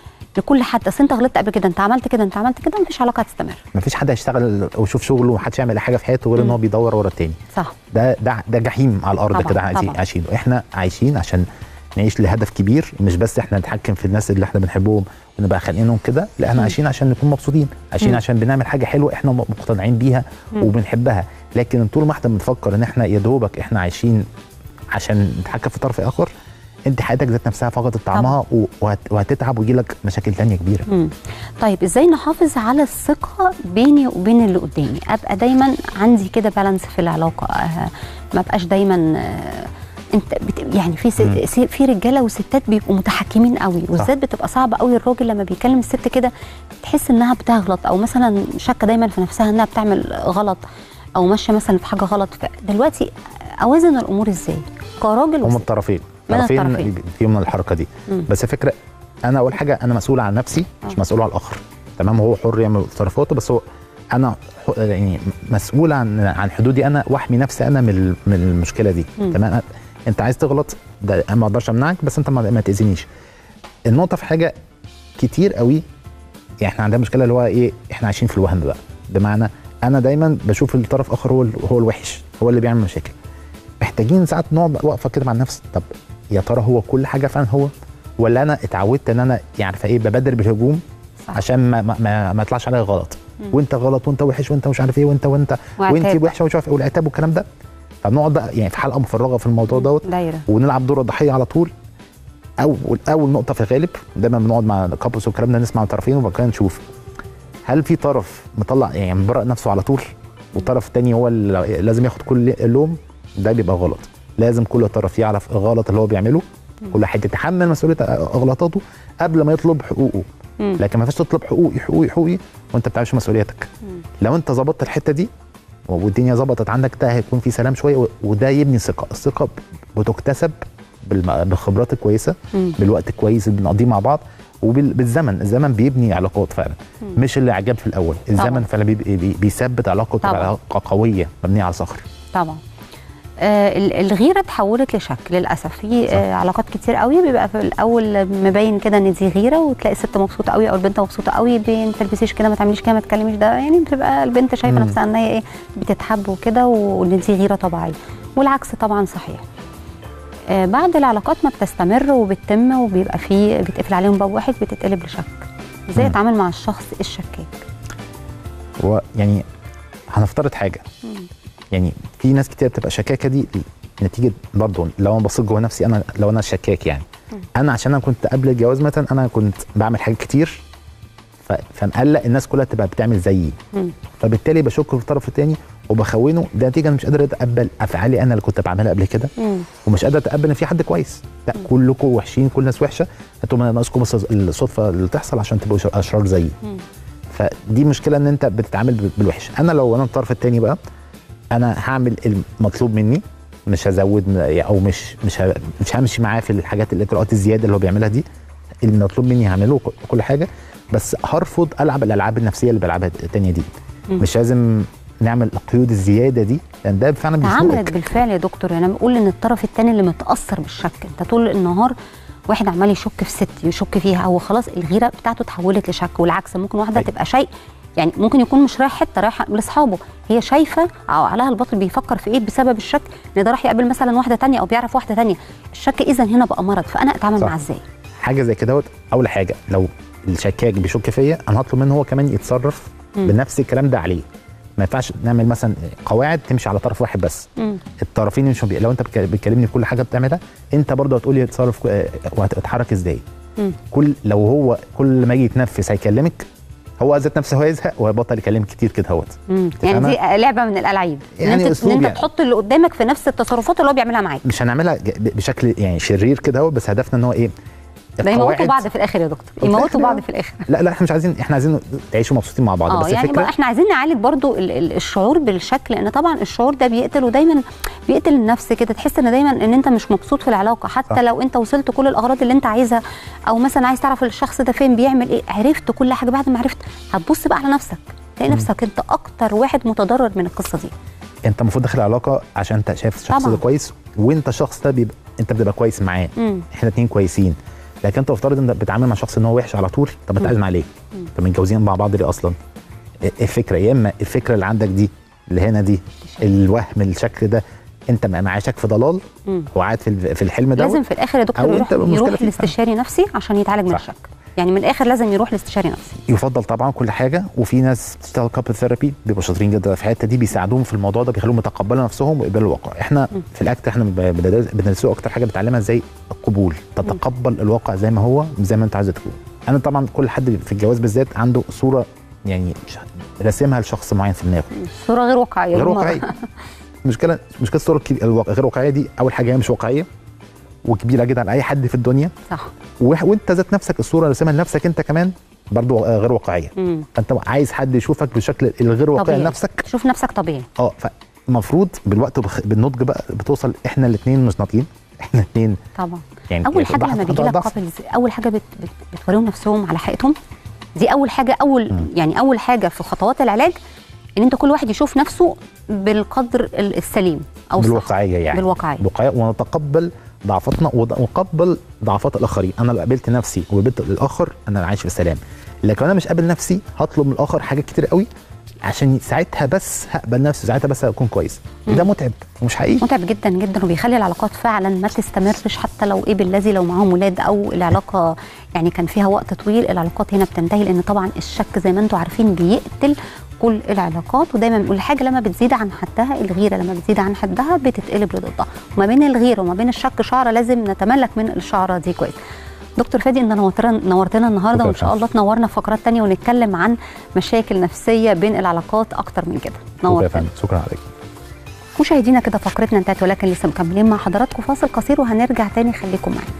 لكل حد اصل انت غلطت قبل كده انت عملت كده انت عملت كده مفيش علاقه هتستمر مفيش حد هيشتغل ويشوف شغله ومحدش يعمل اي حاجه في حياته غير ان هو بيدور ورا التاني صح ده ده ده جحيم على الارض طبعاً، كده عايشين طبعاً. عايشينه احنا عايشين عشان نعيش لهدف كبير مش بس احنا نتحكم في الناس اللي احنا بنحبهم ونبقى خانقينهم كده لا احنا عايشين عشان نكون مبسوطين عايشين مم. عشان بنعمل حاجه حلوه احنا مقتنعين بيها وبنحبها لكن طول ما احنا بنفكر ان احنا يا دوبك احنا عايشين عشان نتحكم في طرف اخر انت حياتك ذات نفسها فقدت طعمها و- وهت- وهتتعب ويجي لك مشاكل تانية كبيره مم. طيب ازاي نحافظ على الثقه بيني وبين اللي قدامي ابقى دايما عندي كده بالانس في العلاقه آه ما بقاش دايما آه انت بت... يعني في س... مم. س- في رجاله وستات بيبقوا متحكمين قوي والذات بتبقى صعبه قوي الراجل لما بيكلم الست كده تحس انها بتغلط او مثلا شاكه دايما في نفسها انها بتعمل غلط او ماشيه مثلا في حاجه غلط دلوقتي اوازن الامور ازاي كراجل هم وست الطرفين من طرفين الطرفين. فيهم من الحركه دي مم. بس الفكره انا اول حاجه انا مسؤول عن نفسي مش آه. مسؤول عن الاخر تمام هو حر يعمل تصرفاته بس هو انا ح- يعني مسؤول عن عن حدودي انا واحمي نفسي انا من ال- من المشكله دي مم. تمام انت عايز تغلط ده انا ما اقدرش امنعك بس انت ما, ما تاذينيش النقطه في حاجه كتير قوي يعني احنا عندنا مشكله اللي هو ايه احنا عايشين في الوهم بقى بمعنى انا دايما بشوف الطرف الاخر هو ال- هو الوحش هو اللي بيعمل مشاكل محتاجين ساعات نقعد واقفه كده مع النفس طب يا ترى هو كل حاجه فعلا هو ولا انا اتعودت ان انا يعني فايه ببادر بالهجوم صح. عشان ما ما, ما, ما يطلعش عليا غلط مم. وانت غلط وانت وحش وانت مش عارف ايه وانت وانت وعتاب. وانت وحشه ومش عارف ايه والعتاب والكلام ده فبنقعد بقى يعني في حلقه مفرغه في الموضوع دوت دايره ونلعب دور الضحيه على طول اول اول نقطه في الغالب دايما بنقعد مع كابلز والكلام ده نسمع الطرفين وبعد كده نشوف هل في طرف مطلع يعني مبرأ نفسه على طول والطرف التاني هو اللي لازم ياخد كل اللوم ده بيبقى غلط لازم كل طرف يعرف الغلط اللي هو بيعمله كل واحد يتحمل مسؤوليه اغلاطاته قبل ما يطلب حقوقه مم. لكن ما ينفعش تطلب حقوقي حقوقي حقوقي وانت ما بتعرفش مسؤوليتك لو انت ظبطت الحته دي والدنيا ظبطت عندك ده هيكون في سلام شويه و- وده يبني ثقه الثقه بتكتسب بالم- بالخبرات الكويسه مم. بالوقت الكويس اللي بنقضيه مع بعض وبالزمن الزمن بيبني علاقات فعلا مش الاعجاب في الاول الزمن طبعاً. فعلا بي- بي- بيثبت علاقه طبعاً. وتبقى علاقه قويه مبنيه على صخر طبعا آه ال- الغيره اتحولت لشك للاسف في آه علاقات كتير قوي بيبقى في الاول مبين كده ان دي غيره وتلاقي الست مبسوطه قوي او البنت مبسوطه قوي بي- ما تلبسيش كده ما تعمليش كده ما تكلميش ده يعني بتبقى البنت شايفه مم. نفسها ان هي ايه بتتحب وكده وان دي غيره طبيعيه والعكس طبعا صحيح آه بعد العلاقات ما بتستمر وبتتم وبيبقى في بيتقفل عليهم باب واحد بتتقلب لشك ازاي مم. اتعامل مع الشخص الشكاك هو يعني هنفترض حاجه يعني في ناس كتير بتبقى شكاكه دي نتيجه برضه لو انا بصيت جوه نفسي انا لو انا شكاك يعني انا عشان انا كنت قبل الجواز مثلا انا كنت بعمل حاجات كتير ف- فمقلق الناس كلها تبقى بتعمل زيي مم. فبالتالي بشك في الطرف الثاني وبخونه ده نتيجه انا مش قادر اتقبل افعالي انا اللي كنت بعملها قبل كده مم. ومش قادر اتقبل ان في حد كويس لا كلكم وحشين كل الناس وحشه انتوا ما ناقصكم بس الصدفه اللي تحصل عشان تبقوا اشرار زيي مم. فدي مشكله ان انت بتتعامل بال- بالوحش انا لو انا الطرف الثاني بقى انا هعمل المطلوب مني مش هزود م- او مش مش ه- مش همشي معاه في الحاجات الاجراءات الزياده اللي هو بيعملها دي المطلوب مني هعمله ك- كل حاجه بس هرفض العب الالعاب النفسيه اللي بلعبها التانيه دي مم. مش لازم نعمل القيود الزياده دي لان ده فعلا اتعملت بيسوقك بالفعل يا دكتور انا بقول ان الطرف الثاني اللي متاثر بالشك انت طول النهار واحد عمال يشك في ست يشك فيها هو خلاص الغيره بتاعته اتحولت لشك والعكس ممكن واحده أيوة. تبقى شيء يعني ممكن يكون مش رايح حته رايح لاصحابه هي شايفه او عليها الباطل بيفكر في ايه بسبب الشك ان ده راح يقابل مثلا واحده تانية او بيعرف واحده تانية الشك اذا هنا بقى مرض فانا اتعامل صح. معاه ازاي حاجه زي كده اول حاجه لو الشكاك بيشك فيا انا هطلب منه هو كمان يتصرف مم. بنفس الكلام ده عليه ما ينفعش نعمل مثلا قواعد تمشي على طرف واحد بس مم. الطرفين مش بي... لو انت بتك- بتكلمني في كل حاجه بتعملها انت برضه هتقول لي اتصرف آه، وهتتحرك ازاي مم. كل لو هو كل ما يجي يتنفس هيكلمك هو ذات نفسه هو يزهق وهيبطل يكلمك كتير كده اهوت مم. تفهمها؟ يعني دي لعبه من الالعاب يعني ان انت أسلوب ان انت يعني. تحط اللي قدامك في نفس التصرفات اللي هو بيعملها معاك مش هنعملها ج- ب- بشكل يعني شرير كده اهو بس هدفنا ان هو ايه ده يموتوا القواعد- بعض في الاخر يا دكتور وفي يموتوا الآخر بعض آه. في الاخر لا لا احنا مش عايزين احنا عايزين تعيشوا مبسوطين مع بعض اه بس يعني الفكره بقى احنا عايزين نعالج برضو ال- ال- الشعور بالشك لان طبعا الشعور ده بيقتل ودايما بيقتل النفس كده تحس ان دايما ان انت مش مبسوط في العلاقه حتى صح. لو انت وصلت كل الاغراض اللي انت عايزها او مثلا عايز تعرف الشخص ده فين بيعمل ايه عرفت كل حاجه بعد ما عرفت هتبص بقى على نفسك تلاقي نفسك انت اكتر واحد متضرر من القصه دي انت المفروض داخل علاقه عشان انت شايف الشخص طبعاً. ده كويس وانت الشخص ده بيبقى انت بتبقى كويس معاه مم. احنا اتنين كويسين لكن انت افترض انك بتتعامل مع شخص ان هو وحش على طول طب انت عايز عليه طب متجوزين مع بعض ليه اصلا ايه الفكره يا اما الفكره اللي عندك دي اللي هنا دي الوهم الشكل ده انت معاشك في ضلال مم. وقاعد في ال- في الحلم ده لازم في الاخر يا دكتور أو يروح, أنت المشكلة يروح فيك. لاستشاري نفسي عشان يتعالج من صح. الشك يعني من الاخر لازم يروح لاستشاري نفسي يفضل طبعا كل حاجه وفي ناس بتشتغل كابل ثيرابي بيبقوا شاطرين جدا في الحته دي بيساعدوهم في الموضوع ده بيخلوهم يتقبلوا نفسهم ويقبلوا الواقع احنا في الاكت احنا بندرس- بندرسه اكتر حاجه بنتعلمها ازاي القبول تتقبل الواقع زي ما هو زي ما انت عايزه تكون انا طبعا كل حد في الجواز بالذات عنده صوره يعني ش- راسمها لشخص معين في دماغه صوره غير واقعيه غير بالمرة. واقعيه مشكله مشكله الصوره الكبي- الوا- غير واقعيه دي اول حاجه هي مش واقعيه وكبيره جدا على اي حد في الدنيا صح وح- وانت ذات نفسك الصوره اللي راسمها لنفسك انت كمان برضو آه، غير واقعيه مم. فانت عايز حد يشوفك بالشكل الغير واقعي طبيعي لنفسك شوف نفسك طبيعي اه فالمفروض بالوقت وبخ- بالنضج بقى بتوصل احنا الاثنين مش ناضجين احنا الاثنين طبعا يعني اول حاجه ضعف- لما بيجي لك ضعف. كابلز اول حاجه بت بت بتوريهم نفسهم على حقيقتهم دي اول حاجه اول يعني اول حاجه في خطوات العلاج ان انت كل واحد يشوف نفسه بالقدر ال- السليم او الصح. بالواقعيه يعني بالواقعيه بالواقعيه ونتقبل ضعفاتنا وض- ونقبل ضعفات الاخرين انا لو قابلت نفسي وقابلت الاخر انا عايش في سلام لكن انا مش قابل نفسي هطلب من الاخر حاجات كتير قوي عشان ساعتها بس هقبل نفسي ساعتها بس هكون كويس ده متعب ومش حقيقي متعب جدا جدا وبيخلي العلاقات فعلا ما تستمرش حتى لو ايه بالذي لو معاهم ولاد او العلاقه يعني كان فيها وقت طويل العلاقات هنا بتنتهي لان طبعا الشك زي ما انتم عارفين بيقتل كل العلاقات ودايما بنقول الحاجه لما بتزيد عن حدها الغيره لما بتزيد عن حدها بتتقلب لضدها وما بين الغيره وما بين الشك شعره لازم نتملك من الشعره دي كويس دكتور فادي انت نورتنا نورتنا النهارده شكراً وان شاء يا الله تنورنا في فقرات تانية ونتكلم عن مشاكل نفسيه بين العلاقات اكتر من كده شكرا يا نورتنا فندم شكرا عليك مشاهدينا كده فقرتنا انتهت ولكن لسه مكملين مع حضراتكم فاصل قصير وهنرجع تاني خليكم معانا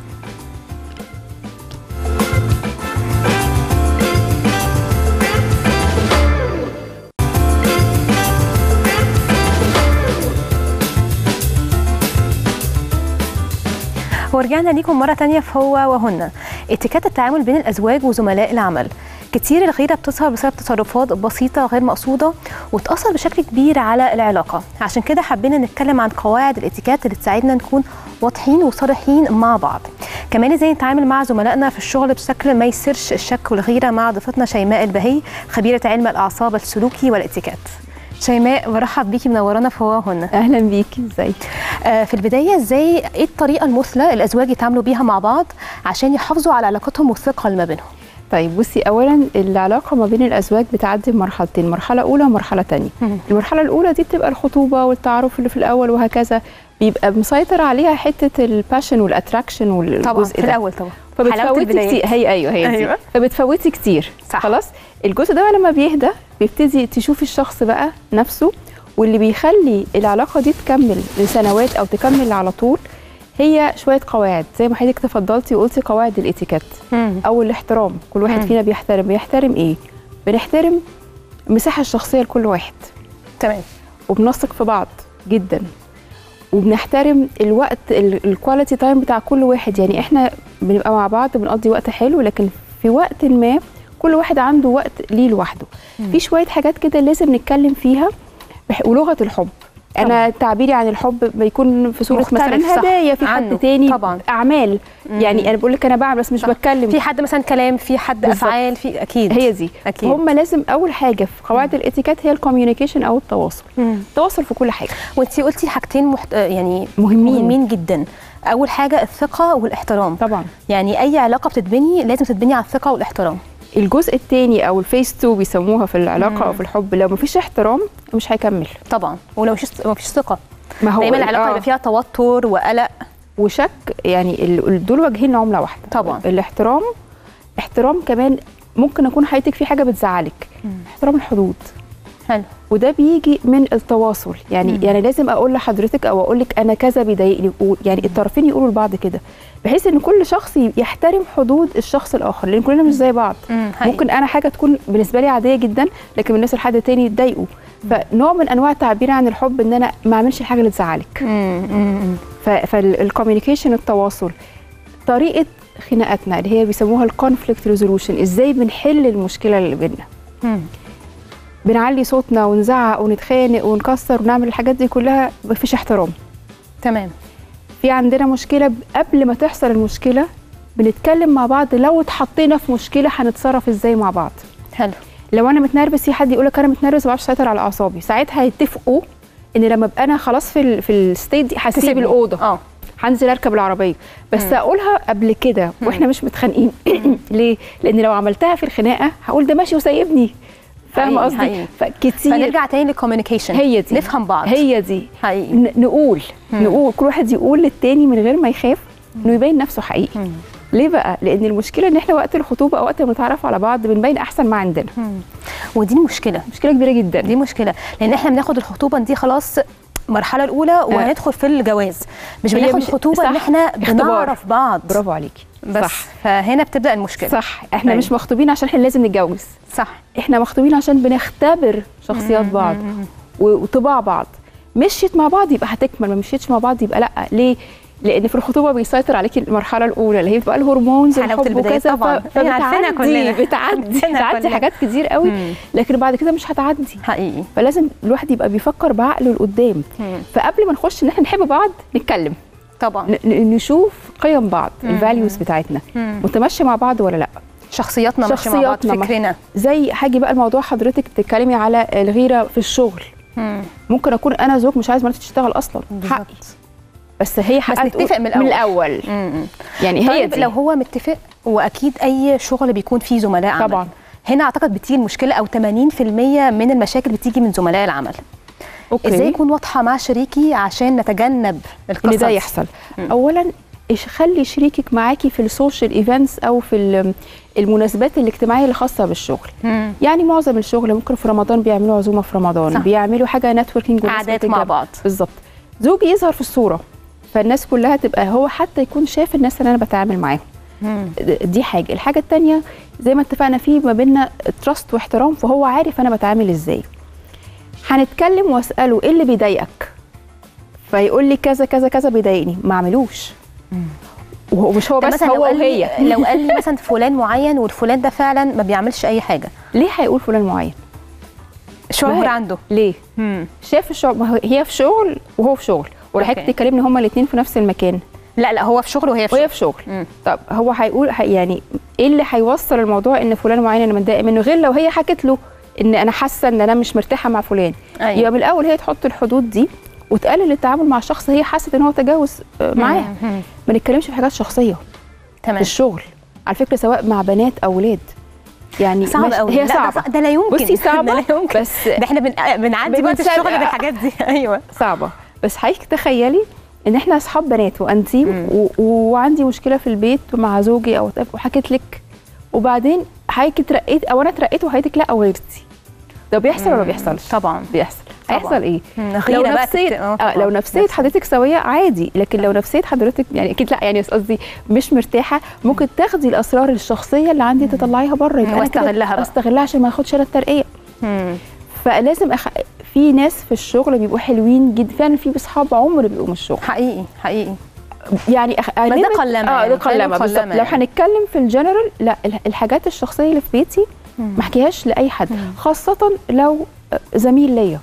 ورجعنا ليكم مرة تانية في هو وهن اتكات التعامل بين الأزواج وزملاء العمل كتير الغيرة بتظهر بسبب تصرفات بسيطة غير مقصودة وتأثر بشكل كبير على العلاقة عشان كده حبينا نتكلم عن قواعد الاتيكات اللي تساعدنا نكون واضحين وصريحين مع بعض كمان ازاي نتعامل مع زملائنا في الشغل بشكل ما يسرش الشك والغيرة مع ضيفتنا شيماء البهي خبيرة علم الأعصاب السلوكي والاتيكات شيماء برحب بيكي منورانا في هو وهن اهلا بيكي ازيك آه، في البدايه ازاي ايه الطريقه المثلى الازواج يتعاملوا بيها مع بعض عشان يحافظوا على علاقتهم والثقه اللي ما بينهم طيب بصي اولا العلاقه ما بين الازواج بتعدي بمرحلتين مرحله اولى ومرحله تانية مم. المرحله الاولى دي بتبقى الخطوبه والتعارف اللي في الاول وهكذا بيبقى مسيطر عليها حته الباشن والاتراكشن والجزء طبعا في ده الاول طبعا حلاوة فبتفوتي البدايات. كتير هي ايوه هي دي أيوة. فبتفوتي كتير صح. خلاص الجزء ده بقى لما بيهدى بيبتدي تشوفي الشخص بقى نفسه واللي بيخلي العلاقه دي تكمل لسنوات او تكمل على طول هي شويه قواعد زي ما حضرتك تفضلتي وقلتي قواعد الاتيكيت او الاحترام كل واحد مم. فينا بيحترم بيحترم ايه بنحترم المساحه الشخصيه لكل واحد تمام وبنثق في بعض جدا وبنحترم الوقت الكواليتي تايم بتاع كل واحد يعني احنا بنبقى مع بعض بنقضي وقت حلو لكن في وقت ما كل واحد عنده وقت ليه لوحده في شويه حاجات كده لازم نتكلم فيها بح- ولغه الحب انا تعبيري عن الحب بيكون في صوره مختلف، مثلا صح، هدايا في عنه، حد تاني طبعا. اعمال يعني انا بقول لك انا بعمل بس مش صح. بتكلم في حد مثلا كلام في حد بالظبط. افعال في اكيد هي دي أكيد. هم لازم اول حاجه في قواعد الاتيكيت هي الكوميونيكيشن او التواصل مم. التواصل في كل حاجه وانت قلتي حاجتين محت... آه، يعني مهمين. مهمين جدا اول حاجه الثقه والاحترام طبعا يعني اي علاقه بتتبني لازم تتبني على الثقه والاحترام الجزء الثاني او الفيس 2 بيسموها في العلاقه او في الحب لو مفيش احترام مش هيكمل طبعا ولو مفيش مفيش ثقه ما هو دايما العلاقه آه. يبقى فيها توتر وقلق وشك يعني ال- ال- دول وجهين عمله واحده طبعا. الاحترام احترام كمان ممكن اكون حياتك في حاجه بتزعلك احترام الحدود حلو وده بيجي من التواصل يعني مم. يعني لازم اقول لحضرتك او اقول لك انا كذا بيضايقني و- يعني الطرفين يقولوا لبعض كده بحيث ان كل شخص يحترم حدود الشخص الاخر لان كلنا مش زي بعض مم، حقيقي. ممكن انا حاجه تكون بالنسبه لي عاديه جدا لكن بالنسبه لحد تاني يتضايقوا فنوع من انواع التعبير عن الحب ان انا ما اعملش الحاجه اللي تزعلك مم، مم، مم. فالكوميونيكيشن التواصل طريقه خناقاتنا اللي هي بيسموها الكونفليكت ريزولوشن ازاي بنحل المشكله اللي بيننا مم. بنعلي صوتنا ونزعق ونتخانق ونكسر ونعمل الحاجات دي كلها مفيش احترام تمام في عندنا مشكله ب- قبل ما تحصل المشكله بنتكلم مع بعض لو اتحطينا في مشكله هنتصرف ازاي مع بعض حلو لو انا متنرفز في حد يقول لك انا متنرفز ما بعرفش اسيطر على اعصابي ساعتها هيتفقوا ان لما ابقى انا خلاص في ال في الستيت دي هسيب تسيبني. الاوضه اه هنزل اركب العربيه بس اقولها قبل كده واحنا مش متخانقين ليه لان لو عملتها في الخناقه هقول ده ماشي وسايبني فاهمه حقيقي، قصدي حقيقي. فكتير فنرجع تاني للكوميونيكيشن هي دي نفهم بعض هي دي حقيقي ن- نقول نقول كل واحد يقول للتاني من غير ما يخاف انه يبين نفسه حقيقي ليه بقى لان المشكله ان احنا وقت الخطوبه او وقت ما نتعرف على بعض بنبين احسن ما عندنا ودي المشكله مشكله كبيره جدا دي مشكله لان احنا بناخد الخطوبه دي خلاص المرحله الاولى وهندخل في الجواز مش هي بناخد مش- الخطوبه ان صح، احنا اختبار. بنعرف بعض برافو عليكي بس صح فهنا بتبدا المشكله صح احنا أيوة. مش مخطوبين عشان احنا لازم نتجوز صح احنا مخطوبين عشان بنختبر شخصيات بعض و- وطباع بعض مشيت مع بعض يبقى هتكمل ما مشيتش مع بعض يبقى لا ليه لان في الخطوبه بيسيطر عليكي المرحله الاولى اللي هي بقى الهرمونز حلاوة والحب البدايات وكذا طبعاً. ف- هي عارفينها كلنا. بتعدي بتعدي عارفينها بتعدي كلنا. حاجات كتير قوي لكن بعد كده مش هتعدي حقيقي فلازم الواحد يبقى بيفكر بعقله لقدام فقبل ما نخش ان احنا نحب بعض نتكلم طبعا ن- ن- نشوف قيم بعض الفاليوز بتاعتنا متمشي مع بعض ولا لا شخصياتنا ماشيه مع بعض شخصياتنا فكرنا زي هاجي بقى الموضوع حضرتك تتكلمي على الغيره في الشغل ممكن اكون انا زوج مش عايز مراتي تشتغل اصلا حقي بس هي حقها نتفق تقول- من الأول. من الاول يعني هي طيب دي لو هو متفق واكيد اي شغل بيكون فيه زملاء عمل طبعاً. هنا اعتقد بتيجي المشكله او 80% من المشاكل بتيجي من زملاء العمل اوكي ازاي يكون واضحه مع شريكي عشان نتجنب القصص ان ده يحصل اولا إيش- خلي شريكك معاكي في السوشيال ايفنتس او في ال- المناسبات الاجتماعيه الخاصه بالشغل مم. يعني معظم الشغل ممكن في رمضان بيعملوا عزومه في رمضان صح. بيعملوا حاجه نتوركينج قعدات مع بعض. بالظبط زوجي يظهر في الصوره فالناس كلها تبقى هو حتى يكون شاف الناس اللي انا بتعامل معاهم د- دي حاجه الحاجه الثانيه زي ما اتفقنا في ما بيننا تراست واحترام فهو عارف انا بتعامل ازاي هنتكلم واساله ايه اللي بيضايقك فيقول لي كذا كذا كذا بيضايقني ما اعملوش وهو مش هو طب بس مثلا لو هو قال لي وهي لو قال لي مثلا فلان معين والفلان ده فعلا ما بيعملش اي حاجه ليه هيقول فلان معين شعور ما هي- عنده ليه شاف الشغل ما هو- هي في شغل وهو في شغل ولا أوكي. حضرتك تكلمني هما الاثنين في نفس المكان لا لا هو في شغل وهي في وهي شغل في شغل مم. طب هو هيقول هي- يعني ايه اللي هيوصل الموضوع ان فلان معين انا متضايقه منه غير لو هي حكت له ان انا حاسه ان انا مش مرتاحه مع فلان أيوة. يبقى من الاول هي تحط الحدود دي وتقلل التعامل مع شخص هي حست ان هو تجاوز آه، معاها مم. ما نتكلمش في حاجات شخصيه في تمام الشغل على فكره سواء مع بنات او ولاد يعني صعب مش- قوي هي لا، ده صعبه صع- ده لا يمكن بصي صعبه ده لا يمكن بس ده احنا بن... بنعدي وقت بنتسابق. الشغل بالحاجات دي ايوه صعبه بس حضرتك تخيلي ان احنا اصحاب بنات وانتيم و... وعندي مشكله في البيت مع زوجي او وحكيت لك وبعدين حضرتك اترقيت او انا اترقيت وحضرتك لا او غيرتي ده بيحصل ولا ما بيحصلش طبعا بيحصل طبعاً. هيحصل ايه مم، لو غيرة بقى نفسيه تت- آه، آه طبعاً. لو نفسيه بيحصل. حضرتك سويه عادي لكن لو نفسيه حضرتك يعني اكيد لا يعني قصدي مش مرتاحه ممكن تاخدي الاسرار الشخصيه اللي عندي تطلعيها بره يبقى أنا كده واستغلها بقى. استغلها عشان ما اخدش انا الترقيه مم. فلازم أخ... في ناس في الشغل بيبقوا حلوين جدا فعلا في اصحاب عمر بيبقوا من الشغل حقيقي حقيقي يعني أخ... ده limit- قلما اه يعني، ده قلما خلينا بالظبط قلما لو يعني. هنتكلم في الجنرال لا ال- الحاجات الشخصيه اللي في بيتي ما احكيهاش لاي حد خاصه لو زميل ليا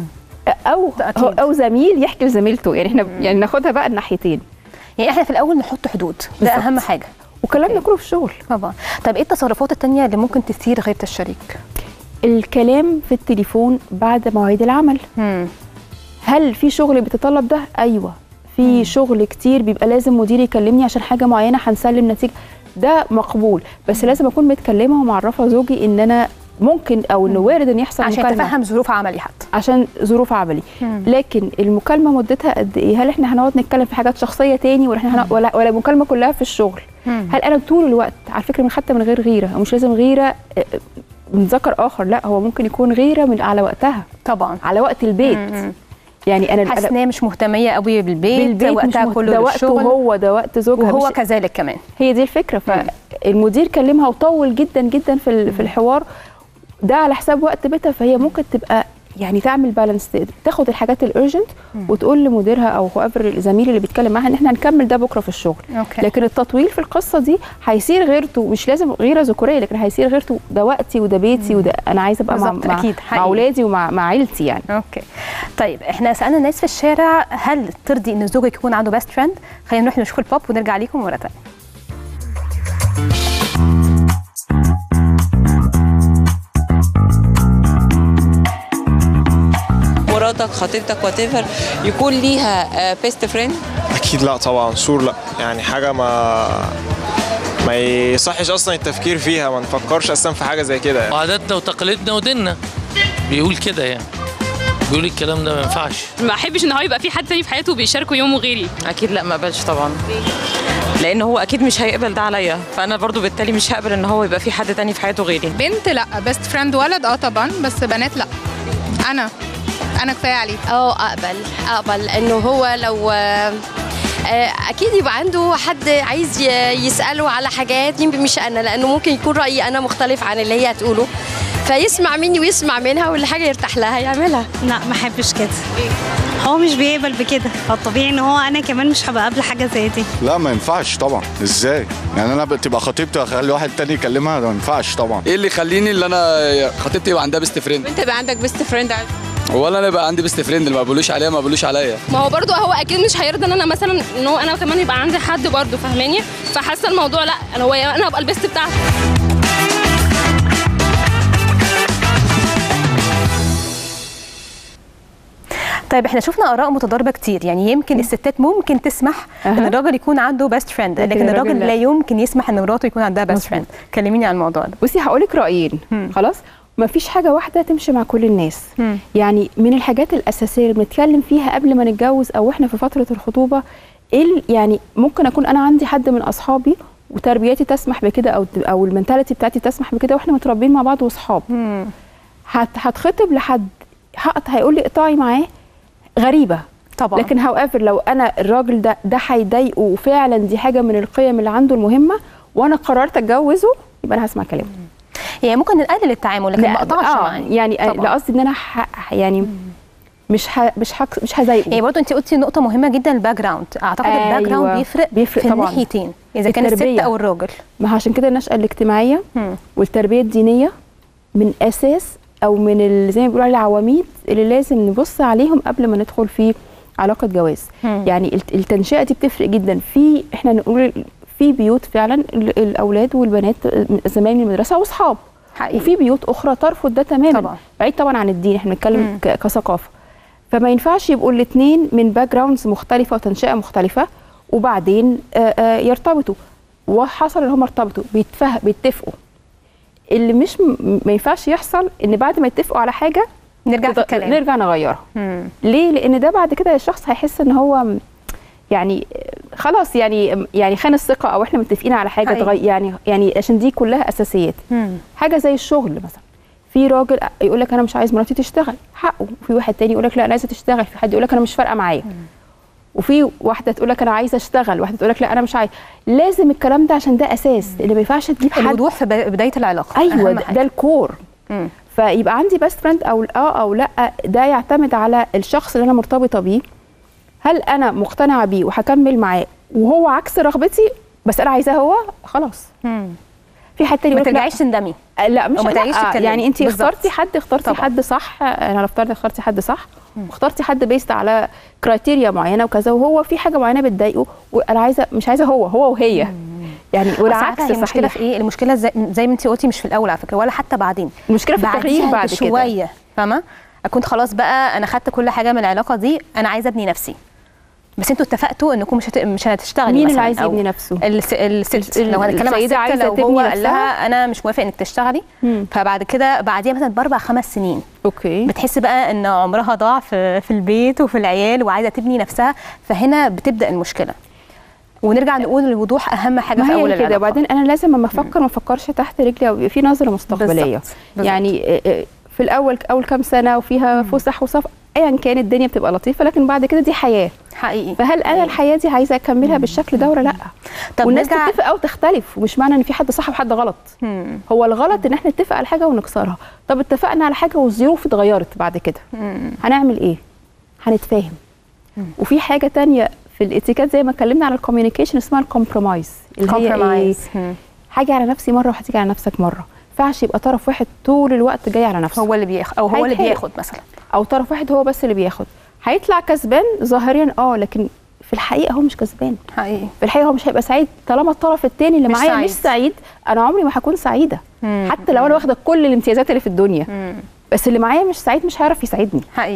او ده أكيد. هو- او زميل يحكي لزميلته يعني احنا يعني ناخدها بقى الناحيتين يعني احنا في الاول نحط حدود ده بالظبط. اهم حاجه وكلامنا كله في الشغل طبعا طب ايه التصرفات التانية اللي ممكن تثير غيرة الشريك الكلام في التليفون بعد مواعيد العمل مم. هل في شغل بيتطلب ده؟ ايوه في شغل كتير بيبقى لازم مديري يكلمني عشان حاجه معينه هنسلم نتيجه ده مقبول بس لازم اكون متكلمه ومعرفه زوجي ان انا ممكن او انه وارد ان يحصل عشان مكالمه تفهم ظروف عملي حتى عشان ظروف عملي لكن المكالمه مدتها قد ايه هل احنا هنقعد نتكلم في حاجات شخصيه تاني ولا احنا هنق... ولا ولا المكالمه كلها في الشغل هل انا طول الوقت على فكره من حتى من غير غيره ومش لازم غيره آه، آه، من ذكر اخر لا هو ممكن يكون غيره من على وقتها طبعا على وقت البيت يعني انا حاسه أنا- ان هي مش مهتميه قوي بالبيت, بالبيت مش وقتها مهت- كله ده وقته للشغل هو ده وقت زوجها وهو مش كذلك كمان هي دي الفكره فالمدير كلمها وطول جدا جدا في ال- في الحوار ده على حساب وقت بيتها فهي ممكن تبقى يعني تعمل بالانس تاخد الحاجات الارجنت وتقول لمديرها او هوافر الزميل اللي بيتكلم معاها ان احنا هنكمل ده بكره في الشغل أوكي. لكن التطويل في القصه دي هيصير غيرته مش لازم غيره ذكوريه لكن هيصير غيرته ده وقتي وده بيتي وده انا عايزه ابقى مع بالظبط، مع, أكيد، مع حقيقي. اولادي ومع مع عيلتي يعني اوكي طيب احنا سالنا الناس في الشارع هل ترضي ان زوجك يكون عنده بيست فريند خلينا نروح نشوف البوب ونرجع ليكم مره ثانيه مراد مراتك خطيبتك وات يكون ليها بيست فريند اكيد لا طبعا شور لا يعني حاجه ما ما يصحش اصلا التفكير فيها ما نفكرش اصلا في حاجه زي كده يعني. وعاداتنا وتقاليدنا وديننا بيقول كده يعني بيقول الكلام ده ما ينفعش ما احبش ان هو يبقى في حد تاني في حياته بيشاركه يومه غيري اكيد لا ما اقبلش طبعا لان هو اكيد مش هيقبل ده عليا فانا برضو بالتالي مش هقبل ان هو يبقى في حد تاني في حياته غيري بنت لا بيست فريند ولد اه طبعا بس بنات لا انا انا كفايه عليه اه اقبل اقبل انه هو لو آه، آه، اكيد يبقى عنده حد عايز ي- يساله على حاجات يمكن مش انا لانه ممكن يكون رايي انا مختلف عن اللي هي هتقوله فيسمع مني ويسمع منها واللي حاجه يرتاح لها يعملها لا ما احبش كده هو مش بيقبل بكده فالطبيعي ان هو انا كمان مش هبقى قابله حاجه زي دي لا ما ينفعش طبعا ازاي يعني انا تبقى خطيبتي واخلي واحد تاني يكلمها ده ما ينفعش طبعا ايه اللي يخليني اللي انا خطيبتي يبقى عندها بيست فريند انت يبقى عندك بيست فريند ولا انا يبقى عندي بيست فريند اللي ما بقولوش عليها ما بقولوش عليا ما هو برضو هو اكيد مش هيرضى ان انا مثلا ان هو انا كمان يبقى عندي حد برضو فاهماني فحاسه الموضوع لا انا هو انا هبقى البيست بتاعته طيب احنا شفنا اراء متضاربه كتير يعني يمكن الستات ممكن تسمح ان الراجل يكون عنده بيست فريند لكن لكن الراجل الراجل لا. لا يمكن يسمح ان مراته يكون عندها بيست فريند كلميني عن الموضوع ده بصي هقول لك رايين خلاص ما فيش حاجه واحده تمشي مع كل الناس يعني من الحاجات الاساسيه اللي بنتكلم فيها قبل ما نتجوز او احنا في فتره الخطوبه ايه ال- يعني ممكن اكون انا عندي حد من اصحابي وتربيتي تسمح بكده او او المنتاليتي بتاعتي تسمح بكده واحنا متربيين مع بعض واصحاب هت هتخطب لحد هقط هيقول لي اقطعي معاه غريبه طبعا لكن هاو ايفر لو انا الراجل ده ده هيضايقه وفعلا دي حاجه من القيم اللي عنده المهمه وانا قررت اتجوزه يبقى انا هسمع كلامه يعني ممكن نقلل التعامل لكن لا، ما اقطعش آه، معاه يعني آه، طبعاً. لا قصدي ان انا ح... ح- يعني مش ه... مش هك... مش هضايقه يعني برضه انت قلتي نقطه مهمه جدا الباك جراوند اعتقد أيوة. الباك جراوند بيفرق بيفرق في طبعاً. الناحيتين اذا كان الست التربية. او الراجل ما هو عشان كده النشأة الاجتماعية والتربية الدينية من أساس أو من ال- زي ما بيقولوا عليه العواميد اللي لازم نبص عليهم قبل ما ندخل في علاقة جواز مم. يعني الت- التنشئة دي بتفرق جدا في احنا نقول في بيوت فعلا ال- الأولاد والبنات زمان من المدرسة وأصحاب وفي بيوت أخرى ترفض ده تماما طبعاً. بعيد طبعا عن الدين احنا بنتكلم مم. ك- كثقافة فما ينفعش يبقوا الاثنين من باك جراوندز مختلفة وتنشئة مختلفة وبعدين آه، آه، يرتبطوا وحصل ان هم ارتبطوا بيتفه بيتفقوا اللي مش م- ما ينفعش يحصل ان بعد ما يتفقوا على حاجه نرجع في تض- الكلام. نرجع نغيرها مم. ليه لان ده بعد كده الشخص هيحس ان هو م- يعني آه، خلاص يعني يعني خان الثقه او احنا متفقين على حاجه حقيقي. تغير يعني يعني عشان دي كلها اساسيات مم. حاجه زي الشغل مثلا في راجل يقول لك انا مش عايز مراتي تشتغل حقه وفي واحد تاني يقول لك لا انا عايزه تشتغل في حد يقول لك انا مش فارقه معايا وفي واحده تقول لك انا عايزه اشتغل واحده تقول لك لا انا مش عايزه لازم الكلام ده عشان ده اساس اللي ما ينفعش تجيب حد الوضوح في ب- بدايه العلاقه ايوه أهم ده, حاجة. ده الكور مم. فيبقى عندي بيست فريند او اه او لا ده يعتمد على الشخص اللي انا مرتبطه بيه هل انا مقتنعه بيه وهكمل معاه وهو عكس رغبتي بس انا عايزاه هو خلاص مم. في حد تاني ما يقول لك لا. ترجعيش تندمي لا مش أو ما لا، تعيش تتكلمي. يعني انت بالظبط. اخترتي حد اخترتي طبعاً. حد صح انا افترض اخترتي حد صح واخترتي حد بيست على كرايتيريا معينه وكذا وهو في حاجه معينه بتضايقه وانا عايزه مش عايزه هو هو وهي يعني بس والعكس عارفة هي المشكله في ايه المشكله زي, زي ما انت قلتي مش في الاول على فكره ولا حتى بعدين المشكله في التغيير بعديها بعد كده بشويه فاهمه اكون خلاص بقى انا خدت كل حاجه من العلاقه دي انا عايزه ابني نفسي بس انتوا اتفقتوا انكم مش هت... مش هتشتغلي مين اللي مثلاً عايز أو يبني نفسه؟ الس... الست ال- لو هنتكلم على السيدة الست عايزة لو تبني هو قال نفسها؟ لها انا مش موافق انك تشتغلي فبعد كده بعديها مثلا باربع خمس سنين اوكي بتحس بقى ان عمرها ضاع في, في البيت وفي العيال وعايزه تبني نفسها فهنا بتبدا المشكله ونرجع نقول الوضوح اهم حاجه في ما اول هي كده العلاقه وبعدين انا لازم اما افكر ما افكرش تحت رجلي او يبقى في نظره مستقبليه بالظبط، بالظبط. يعني آه، آه، في الاول اول كام سنه وفيها فسح وصف ايا كان الدنيا بتبقى لطيفه لكن بعد كده دي حياه حقيقي فهل انا الحياه دي عايزه اكملها بالشكل ده ولا لا طب والناس نرجع- تتفق او تختلف ومش معنى ان في حد صح وحد غلط مم. هو الغلط ان احنا نتفق على حاجه ونكسرها طب اتفقنا على حاجه والظروف اتغيرت بعد كده مم. هنعمل ايه هنتفاهم وفي حاجه تانية في الاتيكيت زي ما اتكلمنا على الكوميونيكيشن اسمها الكومبرومايز اللي هي ايه Compromise. مم. حاجه على نفسي مره وهتيجي على نفسك مره ما ينفعش يبقى طرف واحد طول الوقت جاي على نفسه هو اللي بياخد او هو اللي هيتحرق. بياخد مثلا او طرف واحد هو بس اللي بياخد هيطلع كسبان ظاهريا اه لكن في الحقيقه هو مش كسبان حقيقي في الحقيقه هو مش هيبقى سعيد طالما الطرف الثاني اللي مش معايا سعيد. مش سعيد انا عمري ما هكون سعيده مم. حتى لو انا واخده كل الامتيازات اللي في الدنيا مم. بس اللي معايا مش سعيد مش هيعرف يساعدني حقيقي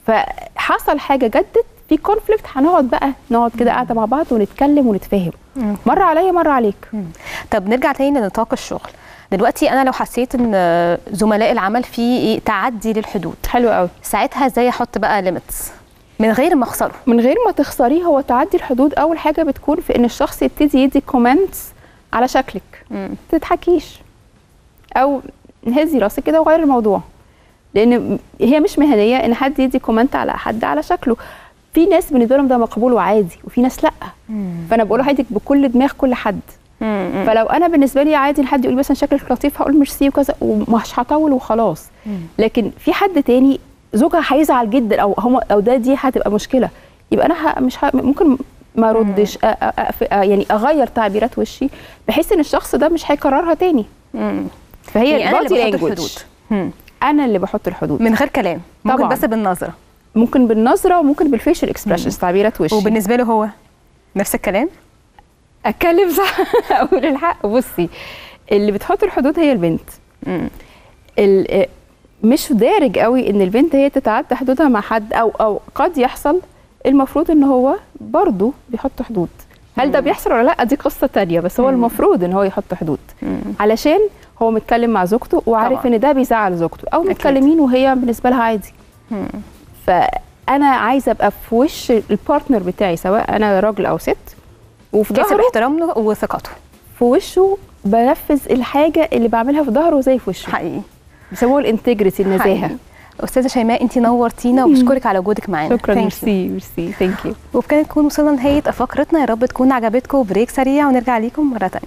فحصل حاجه جدت في كونفليكت هنقعد بقى نقعد كده قاعده مع بعض ونتكلم ونتفاهم مم. مره عليا مره عليك طب نرجع تاني لنطاق الشغل دلوقتي انا لو حسيت ان زملاء العمل في إيه تعدي للحدود حلو قوي ساعتها ازاي احط بقى ليميتس من غير ما اخسره من غير ما تخسريه هو تعدي الحدود اول حاجه بتكون في ان الشخص يبتدي يدي كومنتس على شكلك ما تضحكيش او هزي راسك كده وغير الموضوع لان هي مش مهنيه ان حد يدي كومنت على حد على شكله في ناس بالنسبه لهم ده مقبول وعادي وفي ناس لا فانا بقول عادي بكل دماغ كل حد فلو انا بالنسبه لي عادي إن حد يقول مثلا شكلك لطيف هقول ميرسي وكذا ومش هطول وخلاص لكن في حد تاني زوجها هيزعل جدا او هم او ده دي هتبقى مشكله يبقى انا ه- مش ه... ممكن ما اردش أ- أ- أ- يعني اغير تعبيرات وشي بحيث ان الشخص ده مش هيكررها تاني فهي يعني أنا اللي body بحط language. الحدود. انا اللي بحط الحدود من غير كلام ممكن طبعاً. بس بالنظره ممكن بالنظره وممكن بالفيشل اكسبريشنز تعبيرات وشي وبالنسبه له هو نفس الكلام اتكلم صح اقول الحق بصي اللي بتحط الحدود هي البنت ال- مش دارج قوي ان البنت هي تتعدى حدودها مع حد او او قد يحصل المفروض ان هو برضه بيحط حدود هل ده بيحصل ولا لا دي قصه تانية بس هو المفروض ان هو يحط حدود علشان هو متكلم مع زوجته وعارف طبعاً. ان ده بيزعل زوجته او متكلمين وهي بالنسبه لها عادي فانا عايزه ابقى في وش البارتنر بتاعي سواء انا راجل او ست وفي كسب ظهره احترام له وثقته في وشه بنفذ الحاجه اللي بعملها في ظهره زي في وشه حقيقي بيسموها الانتجريتي النزاهه حقيقي. استاذه شيماء انت نورتينا وبشكرك على وجودك معانا شكرا Thank you. ميرسي ميرسي ثانك يو وبكده نكون وصلنا لنهايه فقرتنا يا رب تكون عجبتكم بريك سريع ونرجع ليكم مره تانية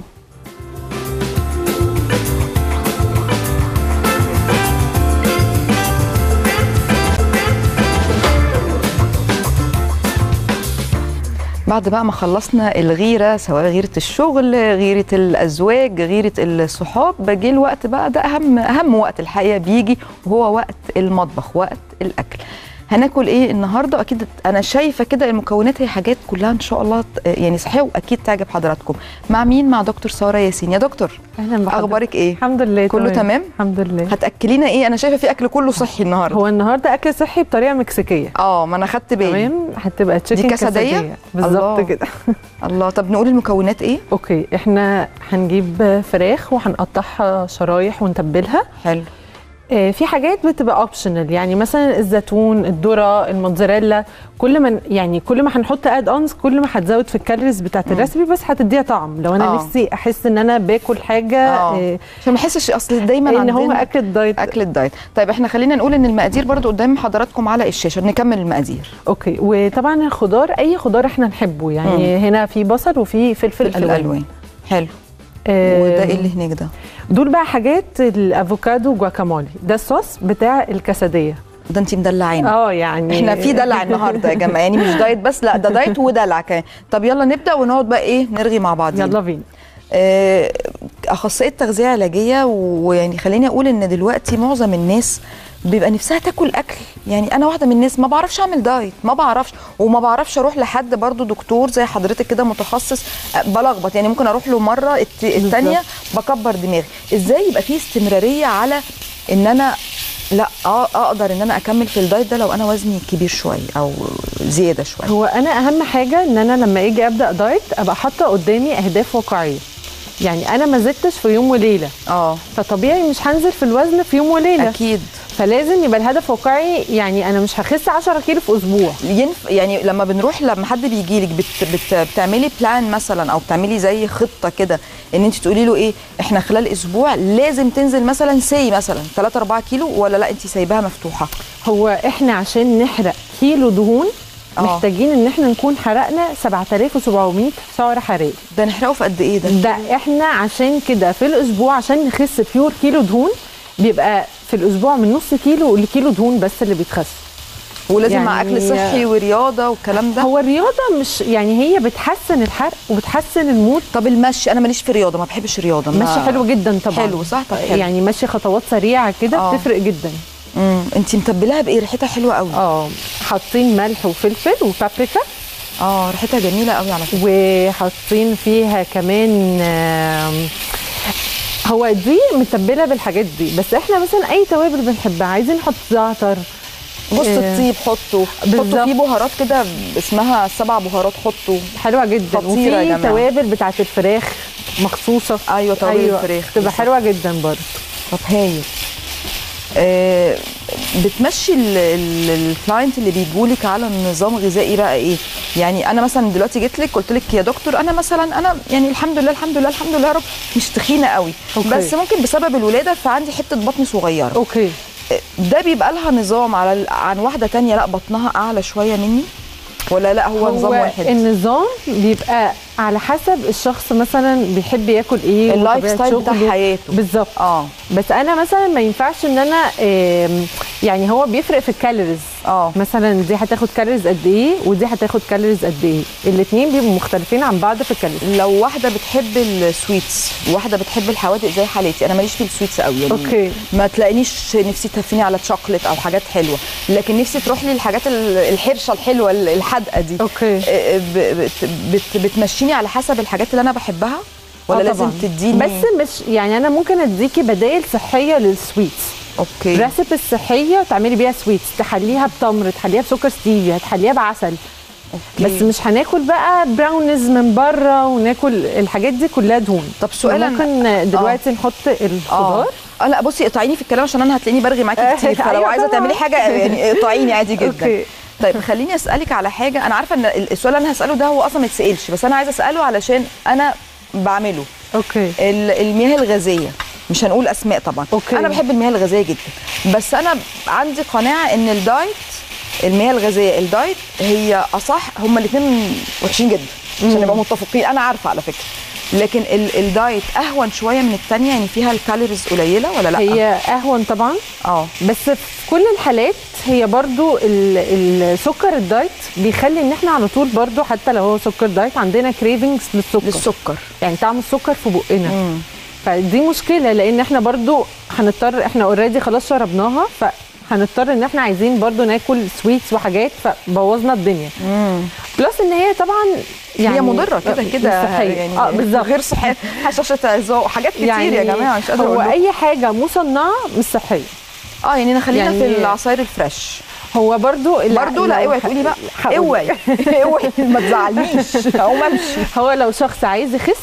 بعد بقى ما خلصنا الغيرة سواء غيرة الشغل غيرة الأزواج غيرة الصحاب جه الوقت بقى ده أهم أهم وقت الحقيقة بيجي وهو وقت المطبخ وقت الأكل هناكل ايه النهارده اكيد انا شايفه كده المكونات هي حاجات كلها ان شاء الله ت- يعني صحيه واكيد تعجب حضراتكم مع مين مع دكتور ساره ياسين يا دكتور اهلا بحضرتك اخبارك ايه الحمد لله كله تمام الحمد لله هتاكلينا ايه انا شايفه في اكل كله صحي النهارده هو النهارده اكل صحي بطريقه مكسيكيه اه ما انا خدت بالي تمام هتبقى دي تشيكن كاساديه بالظبط الله. كده الله طب نقول المكونات ايه اوكي احنا هنجيب فراخ وهنقطعها شرايح ونتبلها حلو آه، في حاجات بتبقى اوبشنال يعني مثلا الزيتون الذره الموتزاريلا كل ما يعني كل ما هنحط اد اونز كل ما هتزود في الكالوريز بتاعت الريسبي بس هتديها طعم لو انا آه. نفسي احس ان انا باكل حاجه اه آه، عشان ما احسش اصل دايما ان عندنا هو اكل الدايت اكل الدايت طيب احنا خلينا نقول ان المقادير برضو قدام حضراتكم على الشاشه نكمل المقادير اوكي وطبعا الخضار اي خضار احنا نحبه يعني مم. هنا في بصل وفي فلفل, فلفل الوان حلو آه، وده ايه اللي هناك ده دول بقى حاجات الافوكادو جواكامولي ده الصوص بتاع الكاساديه ده انت مدلعين اه يعني احنا في دلع النهارده يا جماعه يعني مش دايت بس لا ده دايت ودلع كمان طب يلا نبدا ونقعد بقى ايه نرغي مع بعض يلا بينا آه، اخصائيه تغذيه علاجيه ويعني خليني اقول ان دلوقتي معظم الناس بيبقى نفسها تاكل اكل يعني انا واحده من الناس ما بعرفش اعمل دايت ما بعرفش وما بعرفش اروح لحد برضو دكتور زي حضرتك كده متخصص آه، بلخبط يعني ممكن اروح له مره الت- التانيه بكبر دماغي ازاي يبقى في استمراريه على ان انا لا آه، اقدر ان انا اكمل في الدايت ده لو انا وزني كبير شويه او زياده شويه هو انا اهم حاجه ان انا لما اجي ابدا دايت ابقى حاطه قدامي اهداف واقعيه يعني انا ما زدتش في يوم وليله اه فطبيعي مش هنزل في الوزن في يوم وليله اكيد فلازم يبقى الهدف واقعي يعني انا مش هخس 10 كيلو في اسبوع ينف... يعني لما بنروح لما حد بيجي لك بت... بت... بتعملي بلان مثلا او بتعملي زي خطه كده ان انت تقولي له ايه احنا خلال اسبوع لازم تنزل مثلا سي مثلا 3 4 كيلو ولا لا انت سايباها مفتوحه هو احنا عشان نحرق كيلو دهون آه. محتاجين ان احنا نكون حرقنا 7700 سعر حراري ده نحرقه في قد ايه ده ده احنا عشان كده في الاسبوع عشان نخس بيور كيلو دهون بيبقى في الاسبوع من نص كيلو لكيلو دهون بس اللي بيتخس ولازم يعني مع اكل صحي ورياضه والكلام ده هو الرياضه مش يعني هي بتحسن الحرق وبتحسن المود طب المشي انا ماليش في الرياضه ما بحبش الرياضه ما... مشي حلو جدا طبعا حلو صح طب حلو يعني مشي خطوات سريعه كده آه. بتفرق جدا امم انت متبلاها بايه ريحتها حلوه قوي اه حاطين ملح وفلفل وبابريكا اه ريحتها جميله قوي على فكره وحاطين فيها كمان آم، هو دي متبله بالحاجات دي بس احنا مثلا اي توابل بنحبها عايزين نحط زعتر جوز آه، الطيب حطه حطوا بالظبط. فيه بهارات كده اسمها سبع بهارات حطوا حلوه جدا خطيره يا وفي جماعه توابل بتاعت الفراخ مخصوصه ايوه توابل الفراخ تبقى بالظبط. حلوه جدا برضه طب هايل آه بتمشي الكلاينت اللي بيجولك على النظام غذائي بقى ايه يعني انا مثلا دلوقتي جيت لك قلت لك يا دكتور انا مثلا انا يعني الحمد لله الحمد لله الحمد لله يا رب مش تخينه قوي أوكي. بس ممكن بسبب الولاده فعندي حته بطن صغيره اوكي ده بيبقى لها نظام على ال- عن واحده تانية لا بطنها اعلى شويه مني ولا لا هو, نظام واحد النظام بيبقى على حسب الشخص مثلا بيحب ياكل ايه اللايف وطبيعة ستايل بتاع شغله. حياته. بالظبط اه بس انا مثلا ما ينفعش ان انا آم، يعني هو بيفرق في الكالوريز اه مثلا دي هتاخد كالوريز قد ايه ودي هتاخد كالوريز قد ايه الاثنين بيبقوا مختلفين عن بعض في الكالوريز لو واحده بتحب السويتس وواحده بتحب الحوادق زي حالتي انا ماليش في السويتس قوي يعني أوكي. ما تلاقينيش نفسي تهفني على تشوكلت او حاجات حلوه لكن نفسي تروح لي الحاجات ال- الحرشه الحلوه ال- الحادقه دي اوكي بت بت بتمشيني على حسب الحاجات اللي انا بحبها ولا آه لازم طبعاً. تديني بس مش يعني انا ممكن اديكي بدائل صحيه للسويتس اوكي ريسيبي الصحيه تعملي بيها سويتس تحليها بتمر تحليها بسكر ستيفيا تحليها بعسل أوكي. بس مش هناكل بقى براونز من بره وناكل الحاجات دي كلها دهون طب سؤال أنا- ممكن دلوقتي نحط الخضار اه لا بصي اقطعيني في الكلام عشان انا هتلاقيني برغي معاكي كتير فلو أيوة عايزه طبعاً. تعملي حاجه يعني اقطعيني عادي جدا أوكي. طيب خليني اسالك على حاجه انا عارفه ان السؤال اللي انا هساله ده هو اصلا ما يتسالش بس انا عايزه اساله علشان انا بعمله اوكي ال- المياه الغازيه مش هنقول اسماء طبعا أوكي. انا بحب المياه الغازيه جدا بس انا عندي قناعه ان الدايت المياه الغازيه الدايت هي اصح هما الاثنين وحشين جدا عشان نبقى متفقين انا عارفه على فكره لكن ال- الدايت اهون شويه من الثانيه يعني فيها الكالوريز قليله ولا لا هي اهون طبعا اه بس في كل الحالات هي برضو ال- السكر الدايت بيخلي ان احنا على طول برضو حتى لو هو سكر دايت عندنا كريفنجز للسكر للسكر يعني طعم السكر في بقنا مم. فدي مشكله لان احنا برضو هنضطر احنا اوريدي خلاص شربناها فهنضطر ان احنا عايزين برضو ناكل سويتس وحاجات فبوظنا الدنيا بلس ان هي طبعا يعني هي مضره كده كده صحية. يعني اه بالظبط غير صحيه حشاشه عظام حاجات كتير يا جماعه مش قادره هو اقول لكم. اي حاجه مصنعه مش صحيه اه يعني خلينا يعني- في العصاير الفريش هو برضو برضو لا اوعي تقولي بقى اوعي اوعي ما تزعلنيش اقوم امشي هو لو شخص عايز يخس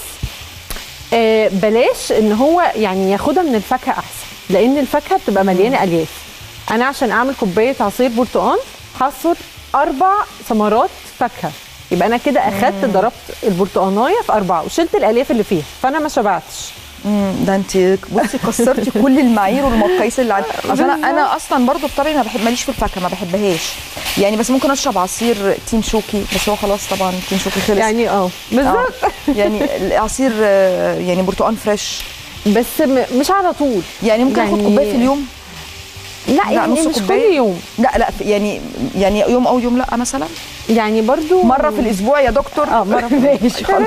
آه، بلاش ان هو يعني ياخدها من الفاكهه احسن لان الفاكهه بتبقى مليانه الياف انا عشان اعمل كوبايه عصير برتقال هعصر اربع ثمرات فاكهه يبقى انا كده اخدت ضربت البرتقانايه في اربعه وشلت الالياف اللي فيها فانا ما شبعتش امم ده انت بصي كسرتي كل المعايير والمقاييس اللي عندي اصل انا انا اصلا برضو بطبعي ما بحب ماليش في الفاكهه ما بحبهاش يعني بس ممكن اشرب عصير تين شوكي بس هو خلاص طبعا تين شوكي خلص يعني اه بالظبط آه. يعني عصير آه، يعني برتقال فريش بس م- مش على طول يعني ممكن اخد يعني- كوبايه في اليوم لا يعني نص مش كل كوباية؟ يوم لا لا يعني يعني يوم او يوم لا مثلا يعني برضو مره في الاسبوع يا دكتور اه مره في ماشي خلاص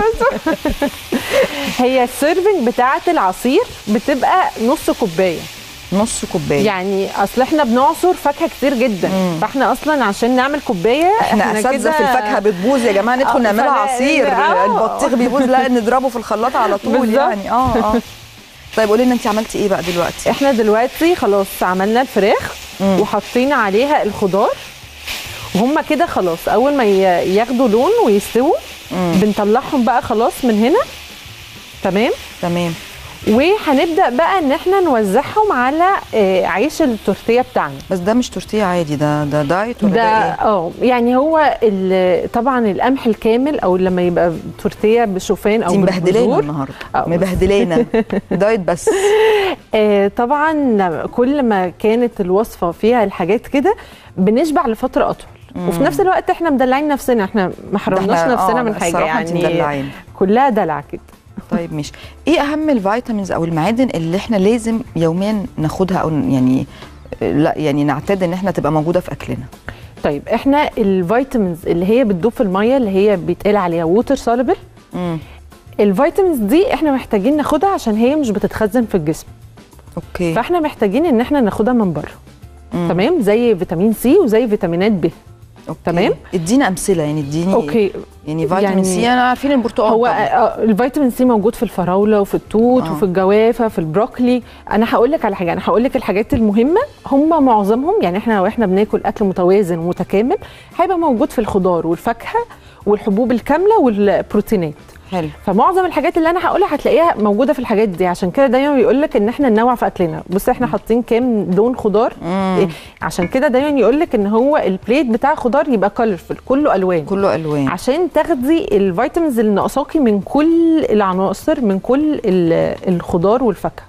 هي السيرفنج بتاعه العصير بتبقى نص كوبايه نص كوبايه يعني اصل احنا بنعصر فاكهه كتير جدا مم. فاحنا اصلا عشان نعمل كوبايه احنا اساتذه كده- في الفاكهه بتبوظ يا جماعه ندخل آه، نعملها فلا- عصير آه. البطيخ بيبوظ لا نضربه في الخلاط على طول بالظبط. يعني اه اه طيب قولي لنا انت عملتي ايه بقى دلوقتي احنا دلوقتي خلاص عملنا الفراخ وحطينا عليها الخضار وهم كده خلاص اول ما ي- ياخدوا لون ويستووا بنطلعهم بقى خلاص من هنا تمام تمام وهنبدا بقى ان احنا نوزعهم على آه، عيش التورتيه بتاعنا بس ده مش تورتيه عادي ده ده دايت ولا ده ده ايه اه يعني هو ال- طبعا القمح الكامل او لما يبقى تورتيه بشوفان او انت مبهدلانا بالبذور النهارده آه. مبهدلانا دايت بس آه طبعا لما- كل ما كانت الوصفه فيها الحاجات كده بنشبع لفتره اطول وفي نفس الوقت احنا مدلعين نفسنا احنا ما حرمناش إحنا- نفسنا آه، من حاجه الصراحة انت يعني مدلعين. كلها دلع كده طيب ماشي ايه اهم الفيتامينز او المعادن اللي احنا لازم يوميا ناخدها او يعني لا يعني نعتاد ان احنا تبقى موجوده في اكلنا طيب احنا الفيتامينز اللي هي بتدوب في الميه اللي هي بيتقال عليها ووتر سوليبل امم الفيتامينز دي احنا محتاجين ناخدها عشان هي مش بتتخزن في الجسم اوكي فاحنا محتاجين ان احنا ناخدها من بره مم. تمام زي فيتامين سي وزي فيتامينات ب تمام ادينا امثله يعني اديني اوكي يعني فيتامين سي انا عارفين البرتقال هو طبعاً. آه، الفيتامين سي موجود في الفراوله وفي التوت آه. وفي الجوافه في البروكلي انا هقول لك على حاجه انا هقول لك الحاجات المهمه هم معظمهم يعني احنا لو احنا بناكل اكل متوازن ومتكامل هيبقى موجود في الخضار والفاكهه والحبوب الكامله والبروتينات حلو فمعظم الحاجات اللي انا هقولها هتلاقيها موجوده في الحاجات دي عشان كده دايما بيقول لك ان احنا ننوع في اكلنا بص احنا حاطين كام لون خضار إيه؟ عشان كده دايما يقول لك ان هو البليت بتاع خضار يبقى كولرفل كله الوان كله الوان عشان تاخدي الفيتامينز اللي ناقصاكي من كل العناصر من كل ال- الخضار والفاكهه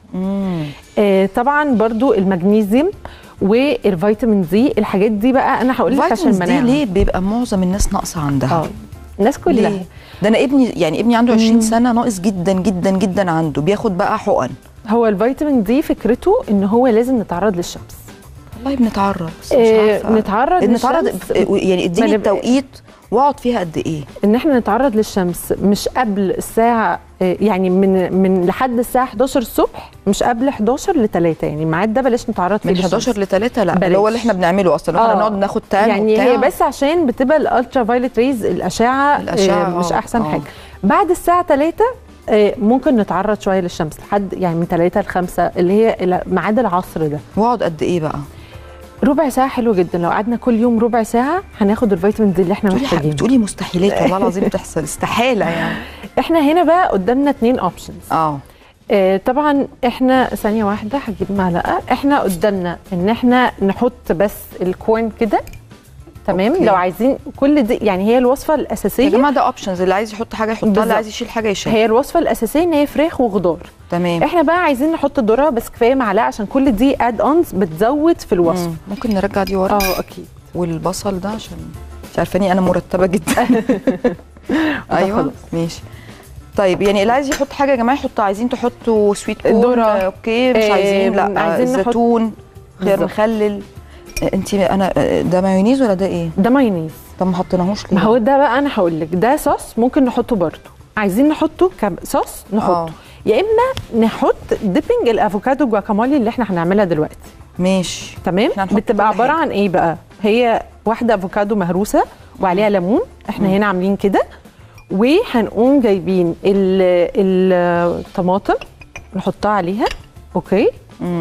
آه طبعا برضو المغنيسيوم والفيتامين دي الحاجات دي بقى انا هقول لك عشان الفيتامينز دي المناعه ليه بيبقى معظم الناس ناقصه عندها اه الناس كلها ليه؟ ده انا ابني يعني ابني عنده 20 سنه ناقص جدا جدا جدا عنده بياخد بقى حقن هو الفيتامين دي فكرته ان هو لازم نتعرض للشمس والله بنتعرض بس مش آه، عارفه نتعرض نتعرض للشمس. يعني ما اديني نبقى- التوقيت واقعد فيها قد ايه ان احنا نتعرض للشمس مش قبل الساعه آه، يعني من من لحد الساعه 11 الصبح مش قبل 11 ل 3 يعني الميعاد ده بلاش نتعرض فيه من للشمس. 11 ل 3 لا بلاش. اللي هو اللي احنا بنعمله اصلا احنا آه. نقعد ناخد تان يعني وبتاع. هي بس عشان بتبقى الالترا فايلت ريز الاشعه, الأشعة، آه، مش آه، احسن آه. حاجه بعد الساعه 3 آه، ممكن نتعرض شويه للشمس لحد يعني من 3 ل 5 اللي هي إلى ميعاد العصر ده واقعد قد ايه بقى ربع ساعه حلو جدا لو قعدنا كل يوم ربع ساعه هناخد الفيتامين دي اللي احنا بتقولي حق- محتاجينه بتقولي مستحيلات والله العظيم بتحصل استحاله يعني احنا هنا بقى قدامنا اتنين اوبشنز اه آه طبعا احنا ثانيه واحده هجيب معلقه احنا قدامنا ان احنا نحط بس الكورن كده تمام أوكي. لو عايزين كل دي يعني هي الوصفه يا الاساسيه جماعه ده اوبشنز اللي عايز يحط حاجه يحطها اللي بالظبط. عايز يشيل حاجه يشيل هي الوصفه الاساسيه ان هي فراخ وخضار تمام احنا بقى عايزين نحط ذره بس كفايه معلقه عشان كل دي اد اونز بتزود في الوصفه مم. ممكن نرجع دي ورا اه اكيد والبصل ده عشان مش عارفاني انا مرتبه جدا ايوه خلاص. ماشي طيب يعني اللي عايز يحط حاجه يا جماعه يحط عايزين تحطوا سويت كورن ذرة. اوكي مش آه، عايزين لا عايزين نحط- زيتون خير بالظبط. مخلل انت انا آه، ده مايونيز ولا ده ايه ده مايونيز طب ما حطيناهوش ليه ما هو ده بقى انا هقول لك ده صوص ممكن نحطه برضه عايزين نحطه كصوص نحطه آه. يا اما نحط ديبنج الافوكادو جواكامولي اللي احنا هنعملها دلوقتي ماشي تمام إحنا هنحط بتبقى كل عباره حاجة. عن ايه بقى هي واحده افوكادو مهروسه وعليها ليمون احنا هنا عاملين كده وهنقوم جايبين ال- الطماطم نحطها عليها اوكي مم.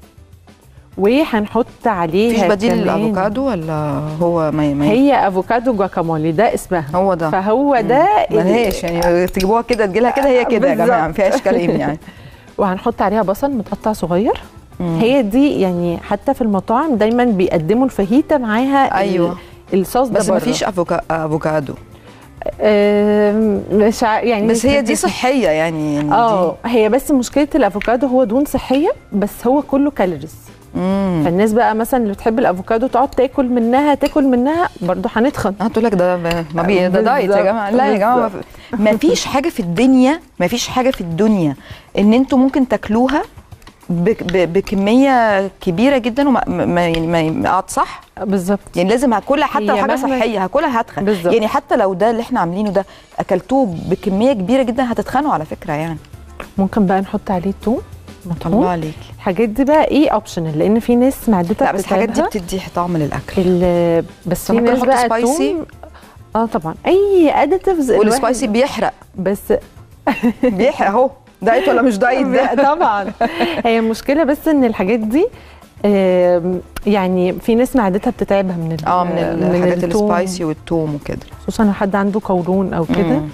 وهنحط عليها مفيش بديل كمان- للافوكادو ولا هو ما ما هي افوكادو جواكامولي ده اسمها هو ده فهو ده ال- ملهاش يعني تجيبوها كده تجيلها كده هي كده يا جماعه ما بالظبط. فيهاش كلام يعني وهنحط عليها بصل متقطع صغير مم. هي دي يعني حتى في المطاعم دايما بيقدموا الفاهيتا معاها ال- أيوة. الصوص ده بس ما بره. فيش أفوكا... افوكادو آم، مش ع... يعني بس هي دي صحيه يعني, يعني اه هي بس مشكله الافوكادو هو دهون صحيه بس هو كله كالوريز امم فالناس بقى مثلا اللي بتحب الافوكادو تقعد تاكل منها تاكل منها برضه هنتخن هتقول لك ده ما بي ده دايت يا جماعه لا يا جماعه ما في- ما فيش حاجه في الدنيا ما فيش حاجه في الدنيا ان انتوا ممكن تاكلوها بك- ب- بكميه كبيره جدا وما ما يعني ما- ما قعد صح بالظبط يعني لازم هاكلها حتى هي لو حاجه مهما- صحيه هاكلها هتخن بالظبط. يعني حتى لو ده اللي احنا عاملينه ده اكلتوه بكميه كبيره جدا هتتخنوا على فكره يعني ممكن بقى نحط عليه توم مطحون الله عليكي الحاجات دي بقى ايه اوبشنال لان في ناس معدتها لا بس الحاجات دي بتتعبها. بتدي طعم للاكل ال- بس طب في ممكن ناس نحط بقى سبايسي؟ توم اه طبعا اي اديتيفز والسبايسي بيحرق بس بيحرق اهو دايت ولا مش دايت ده طبعا هي المشكله بس ان الحاجات دي آم، يعني في ناس معدتها بتتعبها من ال- اه من الحاجات التوم. السبايسي والثوم وكده خصوصا لو حد عنده قولون او كده مم.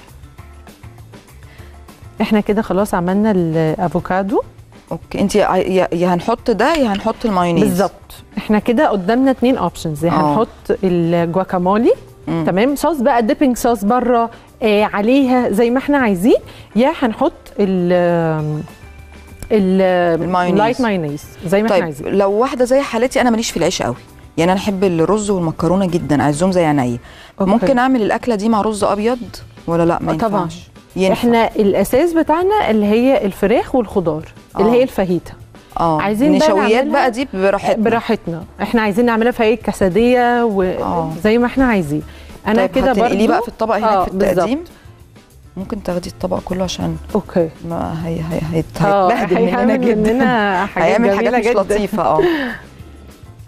احنا كده خلاص عملنا الافوكادو اوكي انت يا يا هنحط ده يا هنحط المايونيز بالظبط احنا كده قدامنا اتنين اوبشنز يا آه. هنحط الجواكامولي مم. تمام صوص بقى ديبنج صوص بره آه عليها زي ما احنا عايزين يا هنحط ال ال المايونيز. اللايت مايونيز زي ما احنا طيب عايزين لو واحده زي حالتي انا ماليش في العيش قوي يعني انا احب الرز والمكرونه جدا عايزهم زي عينيا أوكي. ممكن اعمل الاكله دي مع رز ابيض ولا لا ما آه، طبعا. ينفعش ينفع. احنا الاساس بتاعنا اللي هي الفراخ والخضار اللي آه. هي الفاهيتا اه عايزين بقى نشويات نعملها- بقى دي براحتنا براحتنا احنا عايزين نعملها في هيئه كسديه وزي ما احنا عايزين انا طيب كده برضو هتنقليه بقى في الطبق هناك آه، في التقديم بالظبط. ممكن تاخدي الطبق كله عشان اوكي ما هي هي هيت- آه، هيتبهدل مننا هيعمل جدا مننا حاجات هيعمل جميلة حاجات مش جدا. لطيفه اه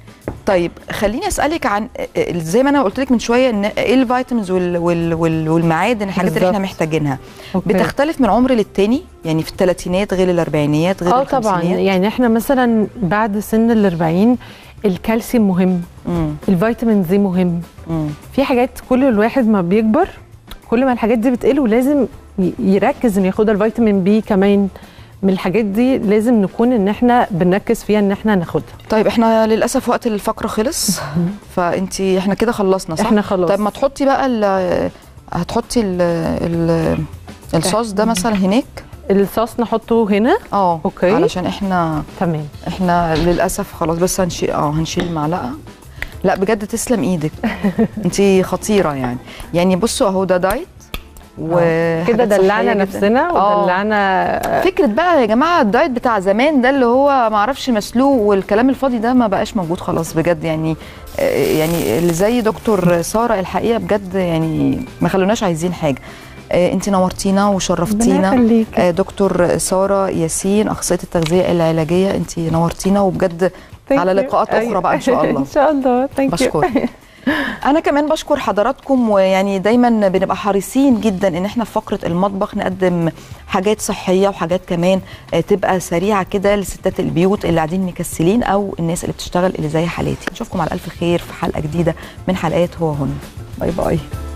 طيب خليني اسالك عن آه، زي ما انا قلت لك من شويه ان ايه الفيتامينز وال وال وال والمعادن الحاجات اللي احنا بالظبط. محتاجينها أوكي. بتختلف من عمر للتاني يعني في الثلاثينات غير الاربعينيات غير اه طبعا الخمسينيات يعني احنا مثلا بعد سن ال 40 الكالسيوم مهم مم. الفيتامين دي مهم مم. في حاجات كل الواحد ما بيكبر كل ما الحاجات دي بتقل ولازم ي- يركز انه ياخدها الفيتامين بي كمان من الحاجات دي لازم نكون ان احنا بنركز فيها ان احنا ناخدها طيب احنا للاسف وقت الفقره خلص فانت احنا كده خلصنا صح احنا خلاص. طيب ما تحطي بقى ال- هتحطي ال ال الصوص ده مثلا هناك الصوص نحطه هنا اه اوكي علشان احنا تمام احنا للاسف خلاص بس هنشيل اه هنشيل المعلقه لا بجد تسلم ايدك انت خطيره يعني يعني بصوا اهو ده دايت و كده حاجات دلعنا صحية جداً. نفسنا آه. ودلعنا فكره بقى يا جماعه الدايت بتاع زمان ده اللي هو ما اعرفش مسلوق والكلام الفاضي ده ما بقاش موجود خلاص بجد يعني آه، يعني اللي زي دكتور ساره الحقيقه بجد يعني ما خلوناش عايزين حاجه انت نورتينا ربنا وشرفتينا يخليكي. آه، دكتور ساره ياسين اخصائيه التغذيه العلاجيه انت نورتينا وبجد Thank على you. لقاءات اخرى أيوة. بقى ان شاء الله ان شاء الله ثانك بشكرك انا كمان بشكر حضراتكم ويعني دايما بنبقى حريصين جدا ان احنا في فقره المطبخ نقدم حاجات صحيه وحاجات كمان آه، تبقى سريعه كده لستات البيوت اللي قاعدين مكسلين او الناس اللي بتشتغل اللي زي حالاتي نشوفكم على الف خير في حلقه جديده من حلقات هو هنا باي باي